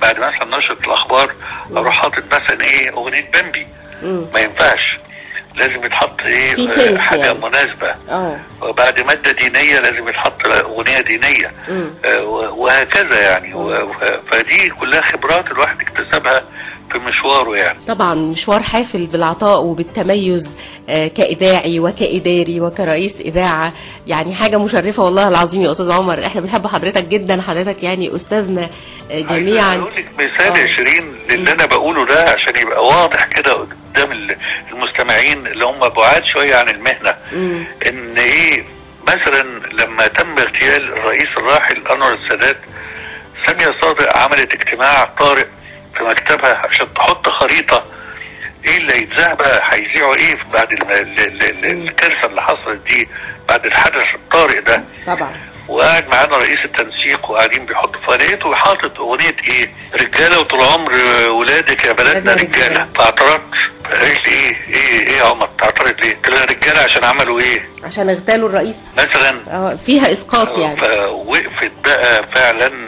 بعد مثلا نشرة الاخبار اروح حاطط مثلا ايه اغنية بامبي مم. ما ينفعش لازم يتحط في ايه سنس آه، حاجة يعني. مناسبة اه وبعد مادة دينية لازم يتحط أغنية دينية مم. آه، و- وهكذا يعني و- ف- فدي كلها خبرات الواحد اكتسبها في مشواره يعني طبعا مشوار حافل بالعطاء وبالتميز آه، كإذاعي وكإداري وكرئيس إذاعة يعني حاجة مشرفة والله العظيم يا أستاذ عمر احنا بنحب حضرتك جدا حضرتك يعني أستاذنا آه، جميعا اقول لك مثال آه. يا شيرين للي انا بقوله ده عشان يبقى واضح كده قدام ال- المستمعين اللي هم بعاد شويه عن المهنه مم. ان ايه مثلا لما تم اغتيال الرئيس الراحل انور السادات سامية صادق عملت اجتماع طارئ في مكتبها عشان تحط خريطة ايه اللي هيتذاع بقى هيذيعوا ايه بعد ال- ال- ال- ال- الكارثة اللي حصلت دي بعد الحدث الطارئ ده طبعا وقاعد معانا رئيس التنسيق وقاعدين بيحطوا فلقيته حاطط اغنيه ايه؟ رجاله وطول عمر ولادك يا بلدنا بلدنا رجالة. رجاله فاعترضت قالت لي ايه ايه ايه يا عمر تعترض ليه؟ قلت لها رجاله عشان عملوا ايه؟ عشان اغتالوا الرئيس مثلا اه فيها اسقاط يعني فوقفت بقى فعلا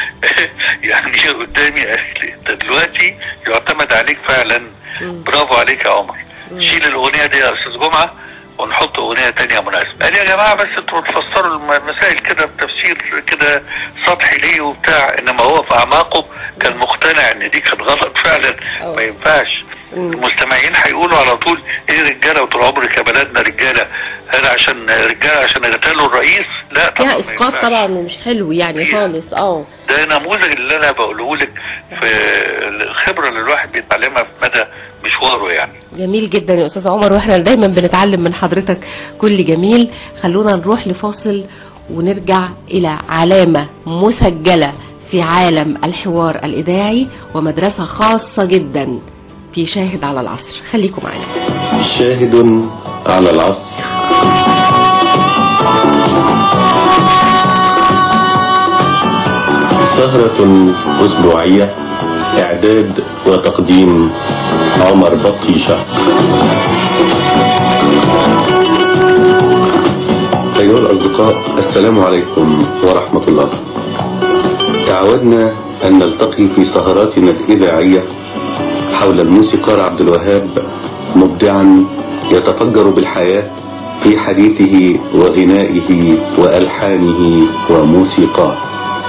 يعني قدامي قالت لي انت دلوقتي يعتمد عليك فعلا برافو عليك يا عمر شيل الاغنيه دي يا استاذ جمعه ونحط اغنيه تانية مناسبه قال يا جماعه بس انتوا تفسروا الم- المسائل كده بتفسير كده سطحي ليه وبتاع انما هو في اعماقه كان مقتنع ان دي كانت غلط فعلا ما ينفعش المستمعين هيقولوا على طول ايه رجاله وطول عمرك يا بلدنا رجاله هل عشان رجاله عشان اغتالوا الرئيس لا طبعا فيها ما اسقاط ينفعش. طبعا ومش حلو يعني خالص اه ده نموذج اللي انا بقوله لك في الخبره اللي الواحد بيتعلمها في مدى مشواره يعني جميل جدا يا استاذ عمر واحنا دايما بنتعلم من حضرتك كل جميل خلونا نروح لفاصل ونرجع الى علامه مسجله في عالم الحوار الاذاعي ومدرسه خاصه جدا في شاهد على العصر خليكم معنا شاهد على العصر سهرة أسبوعية إعداد وتقديم عمر بطيشة أيها الأصدقاء السلام عليكم ورحمة الله تعودنا أن نلتقي في سهراتنا الإذاعية حول الموسيقار عبد الوهاب مبدعا يتفجر بالحياة في حديثه وغنائه وألحانه وموسيقاه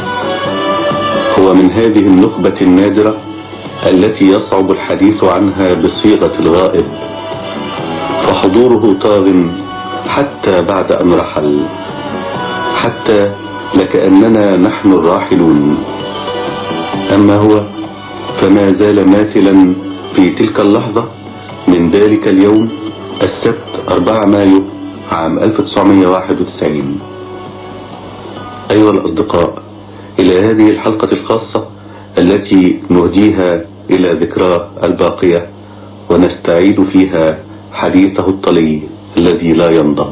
هو من هذه النخبة النادرة التي يصعب الحديث عنها بصيغة الغائب فحضوره طاغ حتى بعد أن رحل حتى لكأننا نحن الراحلون أما هو فما زال ماثلا في تلك اللحظة من ذلك اليوم السبت 4 مايو عام 1991 أيها الأصدقاء إلى هذه الحلقة الخاصة التي نهديها إلى ذكراه الباقية ونستعيد فيها حديثه الطلي الذي لا ينضب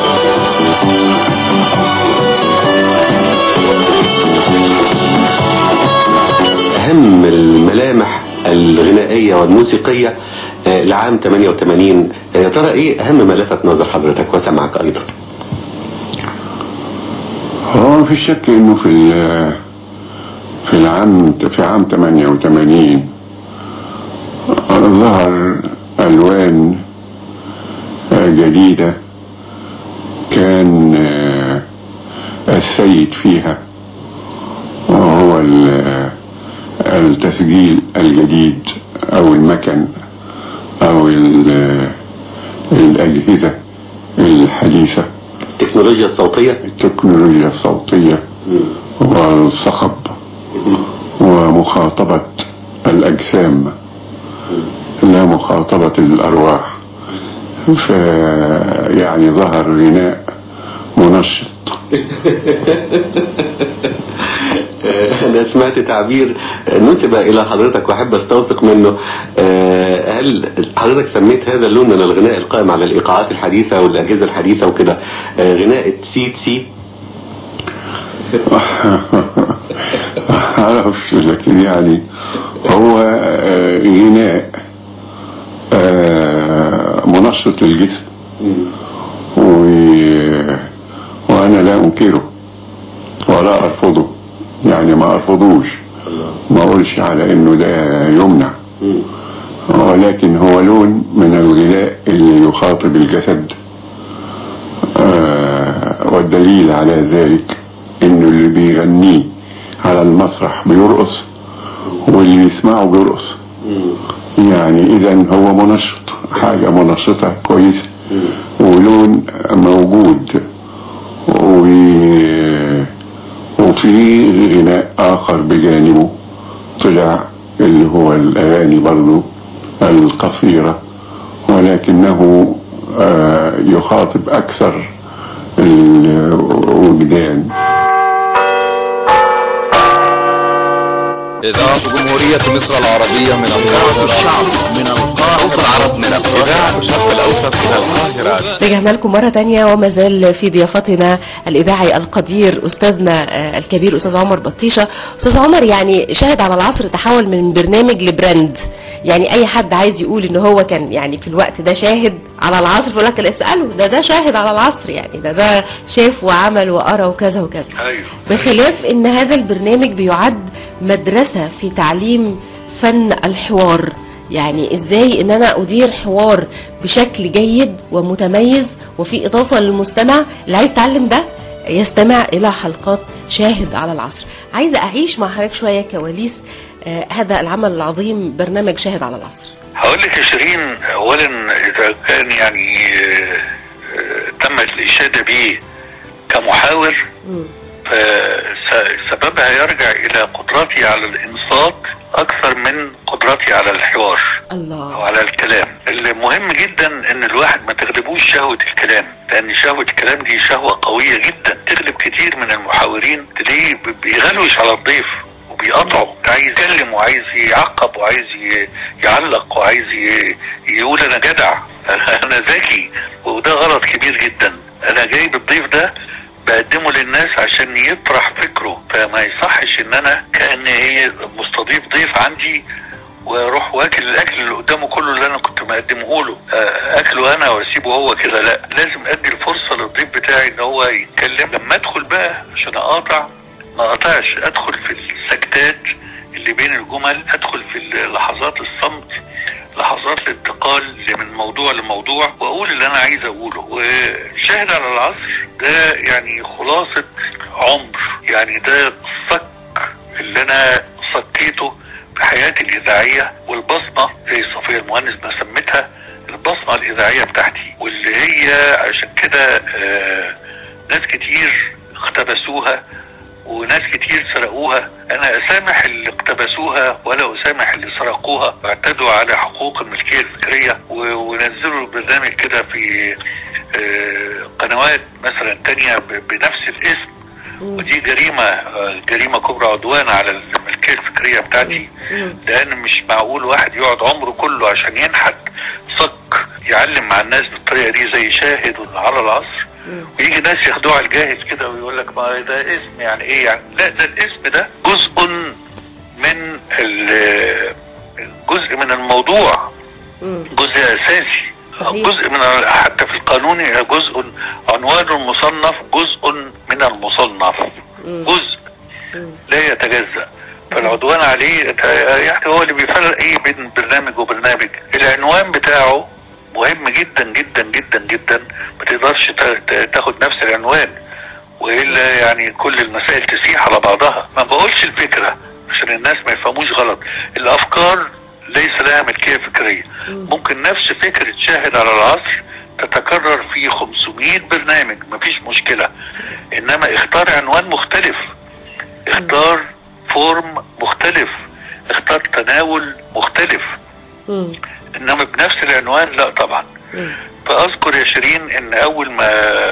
أهم الملامح الغنائية والموسيقية آه، لعام 88 آه، يا ترى إيه أهم ما لفت نظر حضرتك وسمعك أيضا هو ما في شك انه في ال- في العام في عام 88 ظهر الوان آه، جديدة كان آه، السيد فيها وهو ال- التسجيل الجديد او المكن او ال- الاجهزة الحديثة التكنولوجيا الصوتية التكنولوجيا الصوتية والصخب ومخاطبة الأجسام لا مخاطبة الأرواح ف يعني ظهر غناء منشط آه، أنا سمعت تعبير آه، نسب إلى حضرتك وأحب أستوثق منه آه، هل حضرتك سميت هذا اللون من الغناء القائم على الإيقاعات الحديثة والأجهزة الحديثة وكده آه، غناء السي سي معرفش لكن يعني هو آه، غناء آه، منشط للجسم و... وانا لا انكره ولا ارفضه يعني ما ارفضوش ما اقولش على انه ده يمنع ولكن هو لون من الغذاء اللي يخاطب الجسد آه والدليل على ذلك انه اللي بيغنيه على المسرح بيرقص واللي يسمعه بيرقص يعني اذا هو منشط حاجة منشطة كويسة ولون موجود و... وفي غناء اخر بجانبه طلع اللي هو الاغاني برضو القصيرة ولكنه آه يخاطب اكثر الوجدان إذاعة جمهورية مصر العربية من القاهرة الشعب من القاهرة صوت العرب من القاهرة إذاعة الشرق الأوسط من القاهرة رجعنا لكم مرة تانية وما زال في ضيافتنا الإذاعي القدير أستاذنا آه، الكبير أستاذ عمر بطيشة أستاذ عمر يعني شاهد على العصر تحول من برنامج لبراند يعني أي حد عايز يقول إن هو كان يعني في الوقت ده شاهد على العصر فيقول لك لا اسأله ده ده شاهد على العصر يعني ده ده شاف وعمل وقرا وكذا وكذا ايوه بخلاف ان هذا البرنامج بيعد مدرسة في تعليم فن الحوار يعني ازاي ان انا ادير حوار بشكل جيد ومتميز وفي اضافة للمستمع اللي عايز يتعلم ده يستمع الى حلقات شاهد على العصر عايزة اعيش مع حضرتك شوية كواليس آه هذا العمل العظيم برنامج شاهد على العصر هقول لك يا شيرين اولا اذا كان يعني آه، آه، تمت الاشاده به كمحاور فسببها يرجع الى قدرتي على الانصات اكثر من قدرتي على الحوار الله او على الكلام المهم جدا ان الواحد ما تغلبوش شهوة الكلام لان شهوة الكلام دي شهوة قوية جدا تغلب كتير من المحاورين تلاقيه ب- بيغلوش على الضيف وبيقطعوا عايز يتكلم وعايز يعقب وعايز ي- يعلق وعايز ي- يقول انا جدع انا ذكي وده غلط كبير جدا انا جايب الضيف ده بقدمه للناس عشان يطرح فكره فما يصحش ان انا كان هي مستضيف ضيف عندي واروح واكل الاكل اللي قدامه كله اللي انا كنت مقدمه له آه، اكله انا واسيبه هو كده لا لازم ادي الفرصه للضيف بتاعي ان هو يتكلم لما ادخل بقى عشان اقاطع ما اقاطعش ادخل في السكتات اللي بين الجمل ادخل في لحظات الصمت لحظات الانتقال من موضوع لموضوع واقول اللي انا عايز اقوله وشاهد على العصر ده يعني خلاصة عمر يعني ده صك اللي انا صكيته في حياتي الاذاعية والبصمة زي صفية المهندس ما سميتها البصمة الاذاعية بتاعتي واللي هي عشان كده آه ناس كتير اقتبسوها وناس كتير سرقوها انا اسامح اللي اقتبسوها ولا اسامح اللي سرقوها واعتدوا على حقوق الملكيه الفكريه و- ونزلوا البرنامج كده في آه، قنوات مثلا تانية ب- بنفس الاسم ودي جريمة آه، جريمة كبرى عدوان على الملكية الفكرية بتاعتي لأن مش معقول واحد يقعد عمره كله عشان ينحت صك يعلم مع الناس بالطريقة دي زي شاهد على العصر ويجي ناس ياخدوه على الجاهز كده ويقول لك ما ده اسم يعني ايه يعني لا ده الاسم ده جزء من ال- جزء من الموضوع جزء اساسي جزء من حتى في القانون جزء عنوان المصنف جزء من المصنف جزء لا يتجزأ فالعدوان عليه يعني هو اللي بيفرق ايه بين برنامج وبرنامج العنوان بتاعه مهم جدا جدا جدا جدا ما تقدرش تا- تا- تاخد نفس العنوان والا يعني كل المسائل تسيح على بعضها ما بقولش الفكره عشان الناس ما يفهموش غلط الافكار ليس لها ملكيه فكريه ممكن نفس فكره شاهد على العصر تتكرر في 500 برنامج مفيش مشكله انما اختار عنوان مختلف اختار فورم مختلف اختار تناول مختلف انما بنفس العنوان لا طبعا فاذكر يا شيرين ان اول ما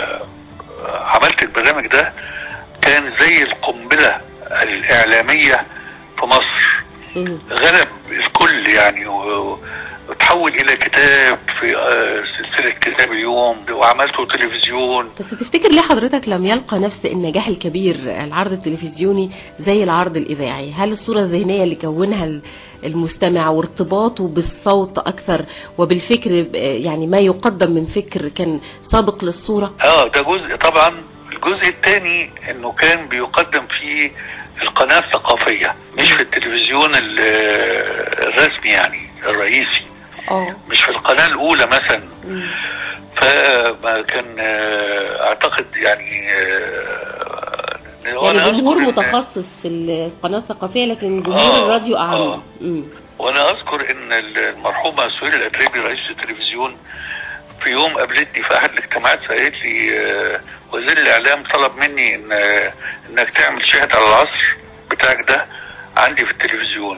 عملت البرنامج ده كان زي القنبله الاعلاميه في مصر غلب الكل يعني و- وتحول الى كتاب في آه، سلسله كتاب اليوم وعملته تلفزيون بس تفتكر ليه حضرتك لم يلقى نفس النجاح الكبير العرض التلفزيوني زي العرض الإذاعي هل الصورة الذهنية اللي كونها ال- المستمع وارتباطه بالصوت أكثر وبالفكر ب- يعني ما يقدم من فكر كان سابق للصورة اه ده جزء طبعا الجزء الثاني انه كان بيقدم فيه القناه الثقافيه مش في التلفزيون ال- الرسمي يعني الرئيسي اه مش في القناه الاولى مثلا فما كان آه، اعتقد يعني آه، يعني وأنا جمهور أذكر إن- متخصص في القناة الثقافية لكن جمهور آه، الراديو آه. أعم مم. وانا اذكر ان المرحومه سهير الاتريبي رئيس التلفزيون في يوم قابلتني في احد الاجتماعات فقالت لي آه، وزير الاعلام طلب مني ان آه، انك تعمل شاهد على العصر بتاعك ده عندي في التلفزيون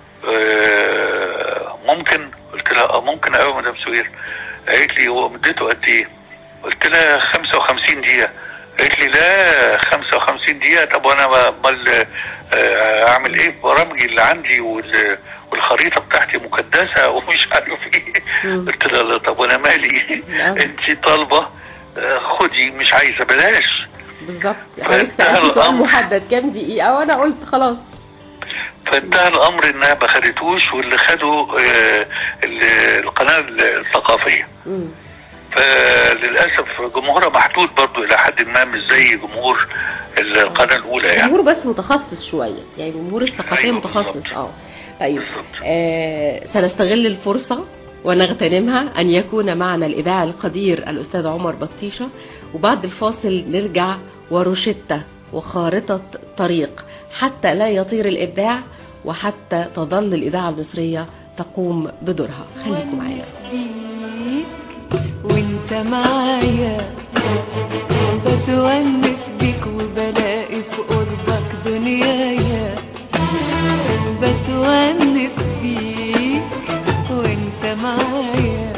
آه، ممكن قلت لها اه ممكن قوي مدام سهير قالت لي هو مدته قد ايه قلت لها 55 دقيقه قالت لي لا 55 دقيقه طب وانا امال آه، اعمل ايه في برامجي اللي عندي وال- والخريطه بتاعتي مكدسه ومش عارف ايه قلت لها لا طب وانا مالي انت طالبه آه، خدي مش عايزه بلاش بالظبط فانتهى حضرتك سألت سؤال الأمر. محدد كام دقيقة وأنا قلت خلاص فانتهى الامر انها ما خدتوش واللي خدوا آه، ال- القناه الثقافيه مم. فللاسف جمهورها محدود برضو الى حد ما مش زي جمهور القناه الاولى يعني جمهور بس متخصص شوية يعني جمهور الثقافية أيوة متخصص اه طيب آه سنستغل الفرصة ونغتنمها أن يكون معنا الإذاعي القدير الأستاذ عمر بطيشة وبعد الفاصل نرجع وروشتة وخارطة طريق حتى لا يطير الإبداع وحتى تظل الإذاعة المصرية تقوم بدورها خليكم معنا بيك وانت معايا بتونس بيك وبلاقي في قربك دنيايا بتونس بيك وانت معايا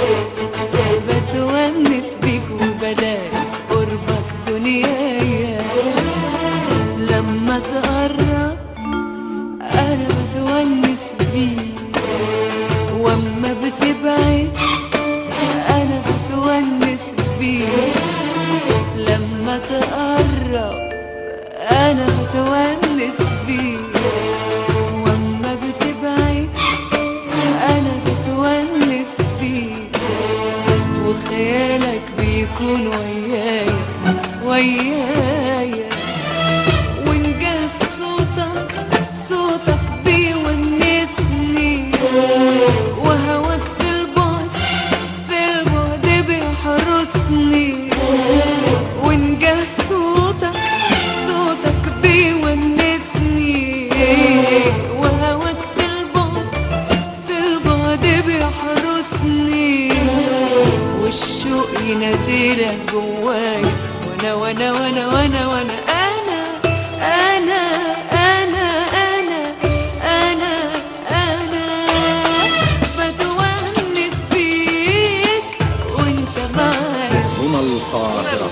بتونس بيك وبلاقي في قربك دنيايا لما تقرب انا بتونس بيك واما بتبعد انا بتونس بيك لما تقرب انا بتونس بيك واما بتبعد انا بتونس بيك وخيالك بيكون ويايا ويايا وإن جه صوتك صوتك بيونسني وهواك في البعد في البعد بيحرسني وإن جه صوتك صوتك بيونسني وهواك في البعد في البعد بيحرسني والشوق يناديلك جوايا وانا وانا وانا وانا وانا انا انا انا انا انا انا بتونس بيك وانت معايا هنا القاهرة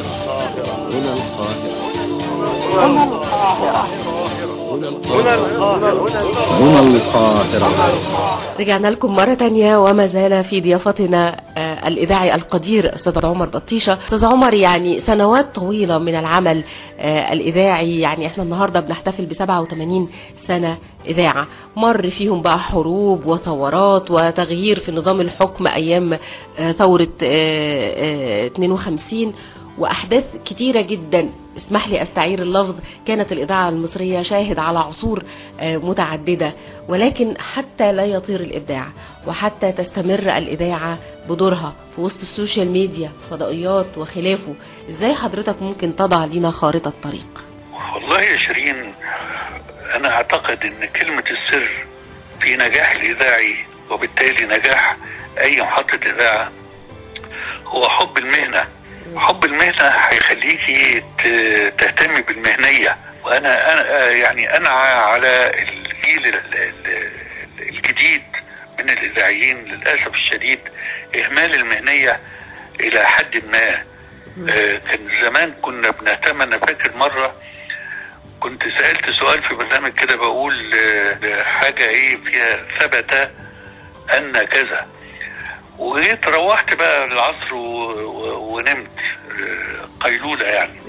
هنا القاهرة هنا القاهرة هنا القاهرة هنا القاهرة رجعنا لكم مرة تانية وما زال في ضيافتنا آه، الإذاعي القدير أستاذ عمر بطيشة أستاذ عمر يعني سنوات طويلة من العمل آه، الإذاعي يعني إحنا النهاردة بنحتفل ب 87 سنة إذاعة مر فيهم بقى حروب وثورات وتغيير في نظام الحكم أيام آه، ثورة آه، آه، 52 واحداث كتيره جدا اسمح لي استعير اللفظ كانت الاذاعه المصريه شاهد على عصور آه، متعدده ولكن حتى لا يطير الابداع وحتى تستمر الاذاعه بدورها في وسط السوشيال ميديا فضائيات وخلافه ازاي حضرتك ممكن تضع لنا خارطه طريق والله يا شيرين انا اعتقد ان كلمة السر في نجاح الاذاعي وبالتالي نجاح اي محطة اذاعة هو حب المهنة حب المهنة هيخليكي ت- تهتمي بالمهنية وانا انا آه، يعني انا على الجيل ال- ال- الجديد من الاذاعيين للاسف الشديد اهمال المهنية الى حد ما آه، كان زمان كنا بنهتم انا فاكر مره كنت سالت سؤال في برنامج كده بقول آه، حاجه ايه فيها ثبت ان كذا وجيت روحت بقى العصر و... و... ونمت آه، قيلوله يعني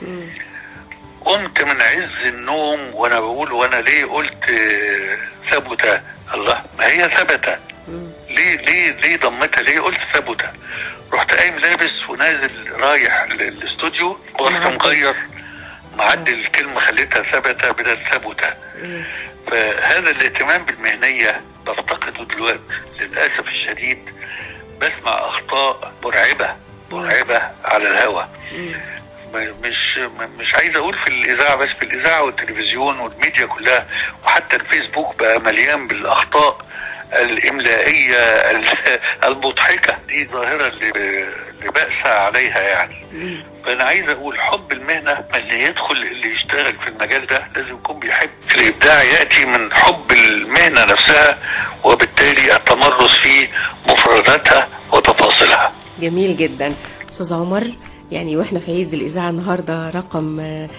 قمت من عز النوم وانا بقول وانا ليه قلت آه، ثبت الله ما هي ثبت ليه ليه ليه ضمتها ليه قلت ثبت رحت قايم لابس ونازل رايح ال- الاستوديو ورحت مغير معدل الكلمة خليتها ثبت بدل ثبت فهذا الاهتمام بالمهنية بفتقده دلوقتي للأسف الشديد بسمع أخطاء مرعبة مرعبة على الهوا م- مش م- مش عايز اقول في الاذاعه بس في الاذاعه والتلفزيون والميديا كلها وحتى الفيسبوك بقى مليان بالاخطاء الاملائيه ال- المضحكه دي ظاهره اللي اللي بأس عليها يعني فانا عايز اقول حب المهنه اللي يدخل اللي يشتغل في المجال ده لازم يكون بيحب الابداع ياتي من حب المهنه نفسها وبالتالي التمرس في مفرداتها وتفاصيلها جميل جدا استاذ عمر يعني واحنا في عيد الاذاعه النهارده رقم آه،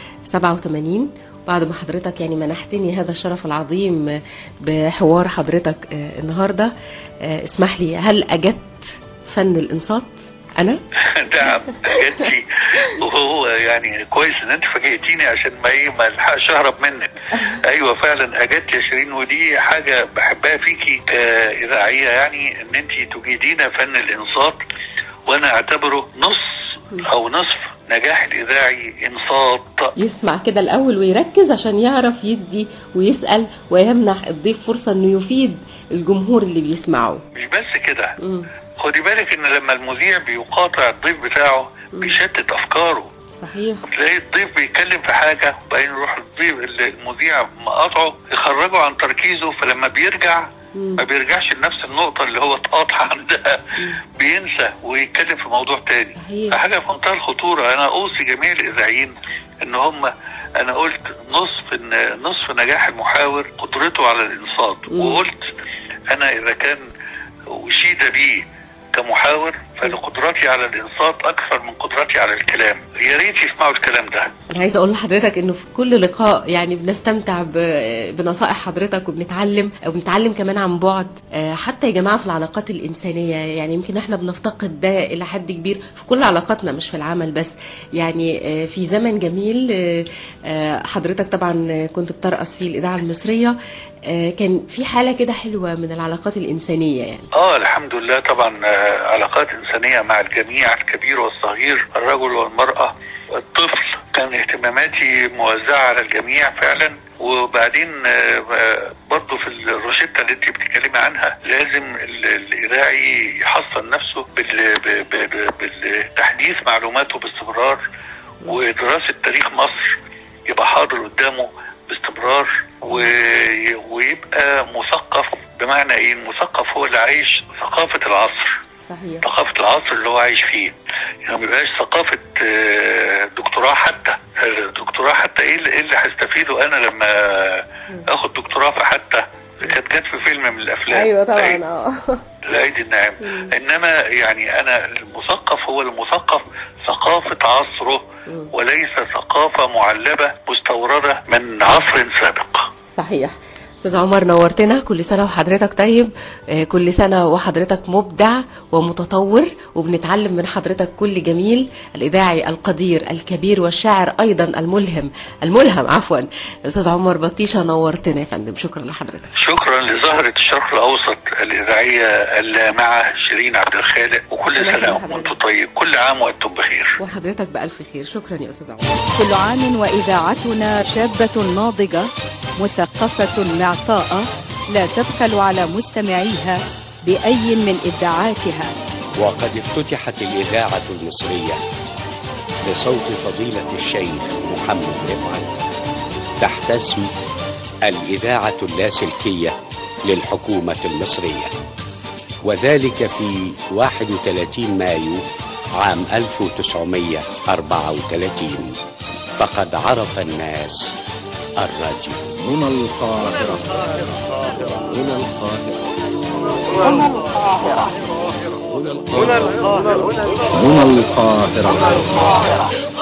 87 بعد ما حضرتك يعني منحتني هذا الشرف العظيم آه، بحوار حضرتك آه، النهارده آه، اسمح لي هل اجدت فن الانصات انا نعم جدتي وهو يعني كويس ان انت فاجئتيني عشان ما ايه ما الحقش اهرب منك ايوه فعلا اجدت يا شيرين ودي حاجه بحبها فيكي آه اذاعيه يعني ان انت تجيدين فن الانصات وانا اعتبره نص او نصف نجاح الاذاعي انصات يسمع كده الاول ويركز عشان يعرف يدي ويسال ويمنح الضيف فرصه انه يفيد الجمهور اللي بيسمعه مش بس كده خدي بالك ان لما المذيع بيقاطع الضيف بتاعه بيشتت افكاره صحيح تلاقي الضيف بيتكلم في حاجه وبعدين يروح الضيف المذيع مقاطعه يخرجه عن تركيزه فلما بيرجع ما بيرجعش لنفس النقطة اللي هو اتقاطع عندها بينسى ويتكلم في موضوع تاني صحيح. حاجة في منتهى الخطورة أنا أوصي جميع الإذاعيين إن هم أنا قلت نصف إن نصف نجاح المحاور قدرته على الإنصات وقلت أنا إذا كان أشيد بي كمحاور فان قدرتي على الانصات اكثر من قدرتي على الكلام يا ريت يسمعوا الكلام ده انا عايزه اقول لحضرتك انه في كل لقاء يعني بنستمتع ب- بنصائح حضرتك وبنتعلم وبنتعلم كمان عن بعد آه، حتى يا جماعه في العلاقات الانسانيه يعني يمكن احنا بنفتقد ده الى حد كبير في كل علاقاتنا مش في العمل بس يعني آه، في زمن جميل آه، آه، حضرتك طبعا كنت بترأس فيه الاذاعه المصريه آه، كان في حاله كده حلوه من العلاقات الانسانيه يعني اه الحمد لله طبعا آه، علاقات انسانيه مع الجميع الكبير والصغير الرجل والمراه الطفل كان اهتماماتي موزعه على الجميع فعلا وبعدين آه، آه، برضه في الروشته اللي انت بتتكلمي عنها لازم ال- الاذاعي يحصن نفسه بال- ب- ب- ب- بالتحديث معلوماته باستمرار ودراسه تاريخ مصر يبقى حاضر قدامه باستمرار و- ويبقى مثقف بمعنى ايه المثقف هو اللي عايش ثقافه العصر صحيح ثقافة العصر اللي هو عايش فيه يعني ما بيبقاش ثقافة آه، دكتوراه حتى آه، دكتوراه حتى ايه اللي, إيه اللي هستفيده انا لما اخد دكتوراه في حتى كانت جت في فيلم من الافلام ايوه طبعا العيد- اه العيد الناعم انما يعني انا المثقف هو المثقف ثقافة عصره وليس ثقافة معلبة مستوردة من عصر سابق صحيح استاذ عمر نورتنا كل سنه وحضرتك طيب آه، كل سنه وحضرتك مبدع ومتطور وبنتعلم من حضرتك كل جميل الاذاعي القدير الكبير والشاعر ايضا الملهم الملهم عفوا استاذ عمر بطيشه نورتنا يا فندم شكرا لحضرتك شكرا لزهرة الشرق الأوسط الإذاعية اللامعة شيرين عبد الخالق وكل سنة وأنتم طيب كل عام وأنتم بخير وحضرتك بالف خير شكرا يا استاذ عمر كل عام وإذاعتنا شابة ناضجة مثقفة معطاءة لا تبخل على مستمعيها بأي من إبداعاتها وقد افتتحت الإذاعة المصرية بصوت فضيلة الشيخ محمد رفعت تحت اسم الإذاعة اللاسلكية للحكومة المصرية وذلك في 31 مايو عام 1934 فقد عرف الناس الراديو هنا القاهرة هنا القاهرة هنا القاهرة هنا القاهرة هنا القاهرة